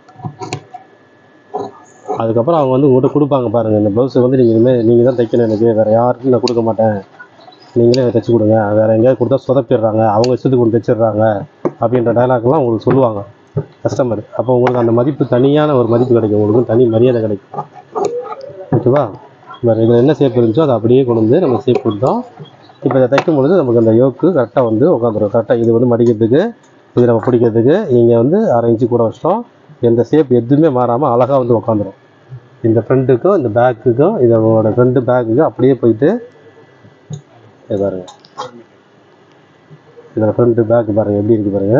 அதுக்கப்புறம் அவங்க வந்து உங்கள்கிட்ட கொடுப்பாங்க பாருங்கள் இந்த ப்ளவுஸை வந்து நீங்கள் இனிமேல் நீங்கள் தான் தைக்கணும் எனக்கு வேறு யாருக்கும் நான் கொடுக்க மாட்டேன் நீங்களே எனக்கு தைச்சி கொடுங்க வேறு எங்கேயாவது கொடுத்தா சொதப்பிடுறாங்க அவங்க இஷ்டத்துக்கு கொண்டு தைச்சிடுறாங்க அப்படின்ற டைலாக்லாம் உங்களுக்கு சொல்லுவாங்க கஸ்டமர் அப்போ உங்களுக்கு அந்த மதிப்பு தனியான ஒரு மதிப்பு கிடைக்கும் உங்களுக்கு தனி மரியாதை கிடைக்கும் ஓகேவா வேறு இதில் என்ன ஷேப் இருந்துச்சோ அதை அப்படியே கொண்டு வந்து நம்ம ஷேப் கொடுத்தோம் இப்போ இதை தைக்கும் பொழுது நமக்கு அந்த யோக்கு கரெக்டாக வந்து உட்காந்துரும் கரெக்டாக இது வந்து மடிக்கிறதுக்கு இது நம்ம பிடிக்கிறதுக்கு இங்கே வந்து அரை இன்ச்சு கூட வச்சிட்டோம் எந்த ஷேப் எதுவுமே மாறாமல் அழகாக வந்து உட்காந்துரும் இந்த ஃப்ரண்ட்டுக்கும் இந்த பேக்குக்கும் இதோட ஃப்ரண்ட்டு பேக்குக்கும் அப்படியே போயிட்டு இது பாருங்க இதில் ஃப்ரண்ட்டு பேக்கு பாருங்க எப்படி இருக்கு பாருங்க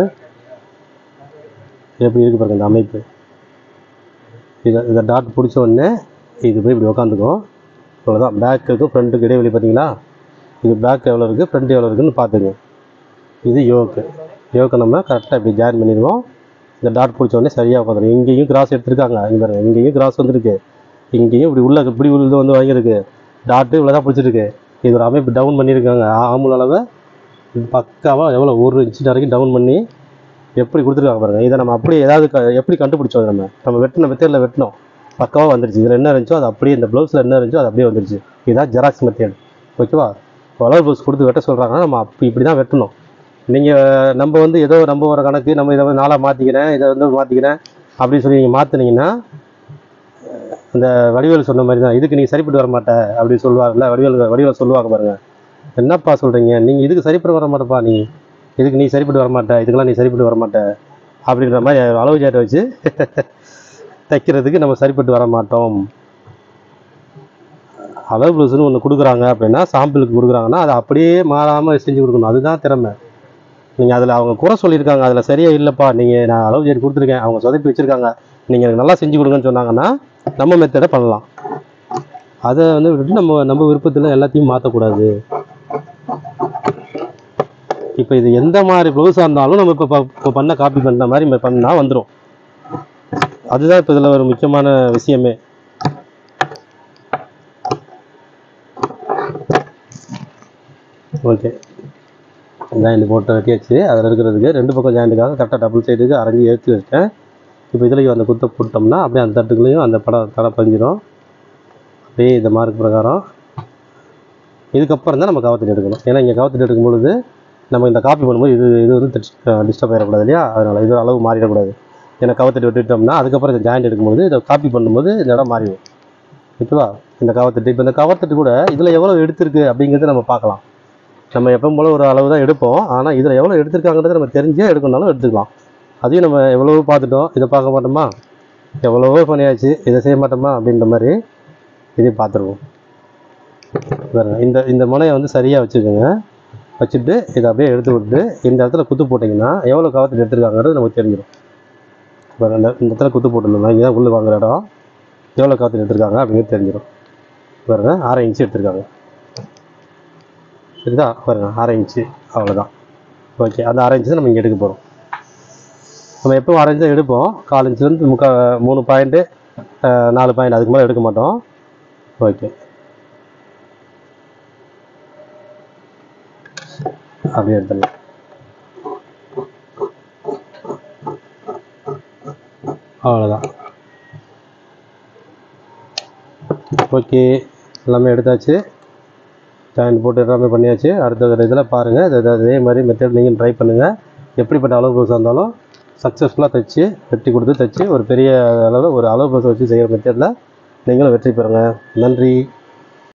எப்படி இருக்கு பாருங்க இந்த அமைப்பு இதை இதை டாட் பிடிச்ச உடனே இது போய் இப்படி உட்காந்துக்கும் இவ்வளோதான் பேக்குக்கும் ஃப்ரண்ட்டுக்கு இடைவெளி பார்த்தீங்களா இது பேக் எவ்வளோ இருக்குது ஃப்ரண்ட் எவ்வளோ இருக்குன்னு பார்த்துங்க இது யோக்கு யோக்கை நம்ம கரெக்டாக இப்படி ஜாயின் பண்ணிடுவோம் இந்த டாட் பிடிச்ச உடனே சரியாக உட்காந்துரும் இங்கேயும் கிராஸ் எடுத்திருக்காங்க இங்கே பாருங்க இங்கேயும் கிராஸ் வந்திருக்கு இங்கேயும் இப்படி உள்ள இப்படி உள்ள வந்து வாங்கியிருக்கு டாட்டு இவ்வளோ தான் பிடிச்சிருக்கு இது ஒரு அமைப்பு டவுன் பண்ணியிருக்காங்க ஆமுல் அளவை இது பக்காவாக எவ்வளோ ஒரு இன்ச்சு வரைக்கும் டவுன் பண்ணி எப்படி கொடுத்துருக்காங்க பாருங்க இதை நம்ம அப்படியே ஏதாவது க- எப்படி கண்டுபிடிச்சோம் நம்ம நம்ம வெட்டின மெத்தேடில் வெட்டினோம் பக்காவாக வந்துருச்சு இதில் என்ன இருந்துச்சோ அது அப்படியே இந்த ப்ளவுஸில் என்ன இருந்துச்சோ அது அப்படியே வந்துருச்சு இதுதான் ஜெராக்ஸ் மெத்தேட் ஓகேவா கலர் ப்ளவுஸ் கொடுத்து வெட்ட சொல்கிறாங்கன்னா நம்ம அப்படி இப்படி தான் வெட்டணும் நீங்கள் நம்ம வந்து ஏதோ நம்ம ஒரு கணக்கு நம்ம இதை வந்து நாளாக மாற்றிக்கிறேன் இதை வந்து மாற்றிக்கிறேன் அப்படின்னு சொல்லி நீங்கள் மாற்றினீங்கன்னா இந்த வடிவேல் சொன்ன மாதிரி தான் இதுக்கு நீ சரிப்பட்டு வர மாட்ட அப்படின்னு சொல்லுவாங்கல்ல வடிவேல் வடிவேல் சொல்லுவாங்க பாருங்க என்னப்பா சொல்கிறீங்க நீங்கள் இதுக்கு சரிப்பட்டு வர மாட்டப்பா நீ இதுக்கு நீ சரிப்பட்டு வர மாட்ட இதுக்கெல்லாம் நீ சரிப்பட்டு வர மாட்ட அப்படின்ற மாதிரி அளவு சேட்டை வச்சு தைக்கிறதுக்கு நம்ம சரிப்பட்டு வர மாட்டோம் அளவு ப்ளவுஸ்னு ஒன்று கொடுக்குறாங்க அப்படின்னா சாம்பிளுக்கு கொடுக்குறாங்கன்னா அதை அப்படியே மாறாமல் செஞ்சு கொடுக்கணும் அதுதான் திறமை நீங்கள் அதில் அவங்க குறை சொல்லியிருக்காங்க அதில் சரியா இல்லைப்பா நீங்கள் நான் அளவு சேட்டு கொடுத்துருக்கேன் அவங்க சொதப்பி வச்சுருக்காங்க நீங்கள் எனக்கு நல்லா செஞ்சு கொடுங்கன்னு சொன்னாங்கன்னா நம்ம மெத்தடை பண்ணலாம் அதை வந்து விட்டுட்டு நம்ம நம்ம விருப்பத்தில் எல்லாத்தையும் மாற்றக்கூடாது இப்போ இது எந்த மாதிரி ப்ளவுஸாக இருந்தாலும் நம்ம இப்போ இப்போ பண்ண காப்பி பண்ணுற மாதிரி பண்ணால் வந்துடும் அதுதான் இப்போ இதில் ஒரு முக்கியமான விஷயமே ஓகே ஜாயிண்ட் போட்டு வெட்டியாச்சு அதில் இருக்கிறதுக்கு ரெண்டு பக்கம் ஜாயிண்ட்டுக்காக கரெக்டாக டபுள் சைடுக்கு அரைஞ்சி ஏற்றி வச்சிட்டேன் இப்போ இதுலேயும் அந்த குத்தை போட்டோம்னா அப்படியே அந்த தட்டுக்குள்ளேயும் அந்த படம் தடை பதிஞ்சிடும் அப்படியே இந்த மார்க் பிரகாரம் இதுக்கப்புறம் தான் நம்ம கவர்த்திட்டு எடுக்கணும் ஏன்னா இங்கே கவர்த்திட்டு எடுக்கும் பொழுது நம்ம இந்த காப்பி பண்ணும்போது இது இது வந்து டிஸ்டர்ப் ஆகிடக்கூடாது இல்லையா அதனால் இது அளவு மாறிடக்கூடாது ஏன்னா கவர்த்திட்டு விட்டுட்டோம்னா அதுக்கப்புறம் இந்த ஜாயிண்ட் எடுக்கும்போது இதை காப்பி பண்ணும்போது இந்த இடம் மாறிடும் ஓகேவா இந்த கவர்த்திட்டு இப்போ இந்த கவர்த்திட்டு கூட இதில் எவ்வளோ எடுத்திருக்கு அப்படிங்கிறத நம்ம பார்க்கலாம் நம்ம எப்பவும் போல ஒரு அளவு தான் எடுப்போம் ஆனால் இதில் எவ்வளோ எடுத்திருக்காங்கிறத நம்ம தெரிஞ்சே எடுக்கணும்னாலும் எடுத்துக்கலாம் அதையும் நம்ம எவ்வளவோ பார்த்துட்டோம் இதை பார்க்க மாட்டோமா எவ்வளவோ பண்ணியாச்சு இதை செய்ய மாட்டோமா அப்படின்ற மாதிரி இதையும் பார்த்துருவோம் பாருங்க இந்த இந்த முனையை வந்து சரியாக வச்சுக்கோங்க வச்சுட்டு இதை அப்படியே எடுத்து விட்டு இந்த இடத்துல குத்து போட்டிங்கன்னா எவ்வளோ கவர்த்து எடுத்திருக்காங்கிறது நமக்கு தெரிஞ்சிடும் பாருங்க இந்த இந்த இடத்துல குத்து போட்டுருந்தோம்னா இங்கே தான் உள்ள வாங்குற இடம் எவ்வளோ கவர்த்து எடுத்திருக்காங்க அப்படிங்கிறது தெரிஞ்சிடும் பாருங்க அரை இன்ச்சு எடுத்திருக்காங்க சரிதா பாருங்க அரை இன்ச்சு அவ்வளோதான் ஓகே அந்த அரை இன்ச்சு தான் நம்ம இங்கே எடுக்க போகிறோம் நம்ம எப்பவும் அரை இன்ச்சு தான் எடுப்போம் கால் இன்ச்சுலேருந்து முக்கா மூணு பாயிண்ட்டு நாலு பாயிண்ட் அதுக்கு மேலே எடுக்க மாட்டோம் ஓகே அப்படியே எடுத்துடலாம் அவ்வளோதான் ஓகே எல்லாமே எடுத்தாச்சு ஜாயின் போட்டு எல்லாமே பண்ணியாச்சு அடுத்த இதில் பாருங்கள் இது இதே மாதிரி மெத்தட் நீங்கள் ட்ரை பண்ணுங்கள் எப்படிப்பட்ட அளவு ப்ளவுஸாக இருந்தாலும் சக்ஸஸ்ஃபுல்லாக தைச்சு வெட்டி கொடுத்து தைச்சு ஒரு பெரிய அளவில் ஒரு அளவு ப்ளவுஸ் வச்சு செய்கிற மெத்தடில் நீங்களும் வெற்றி பெறுங்க நன்றி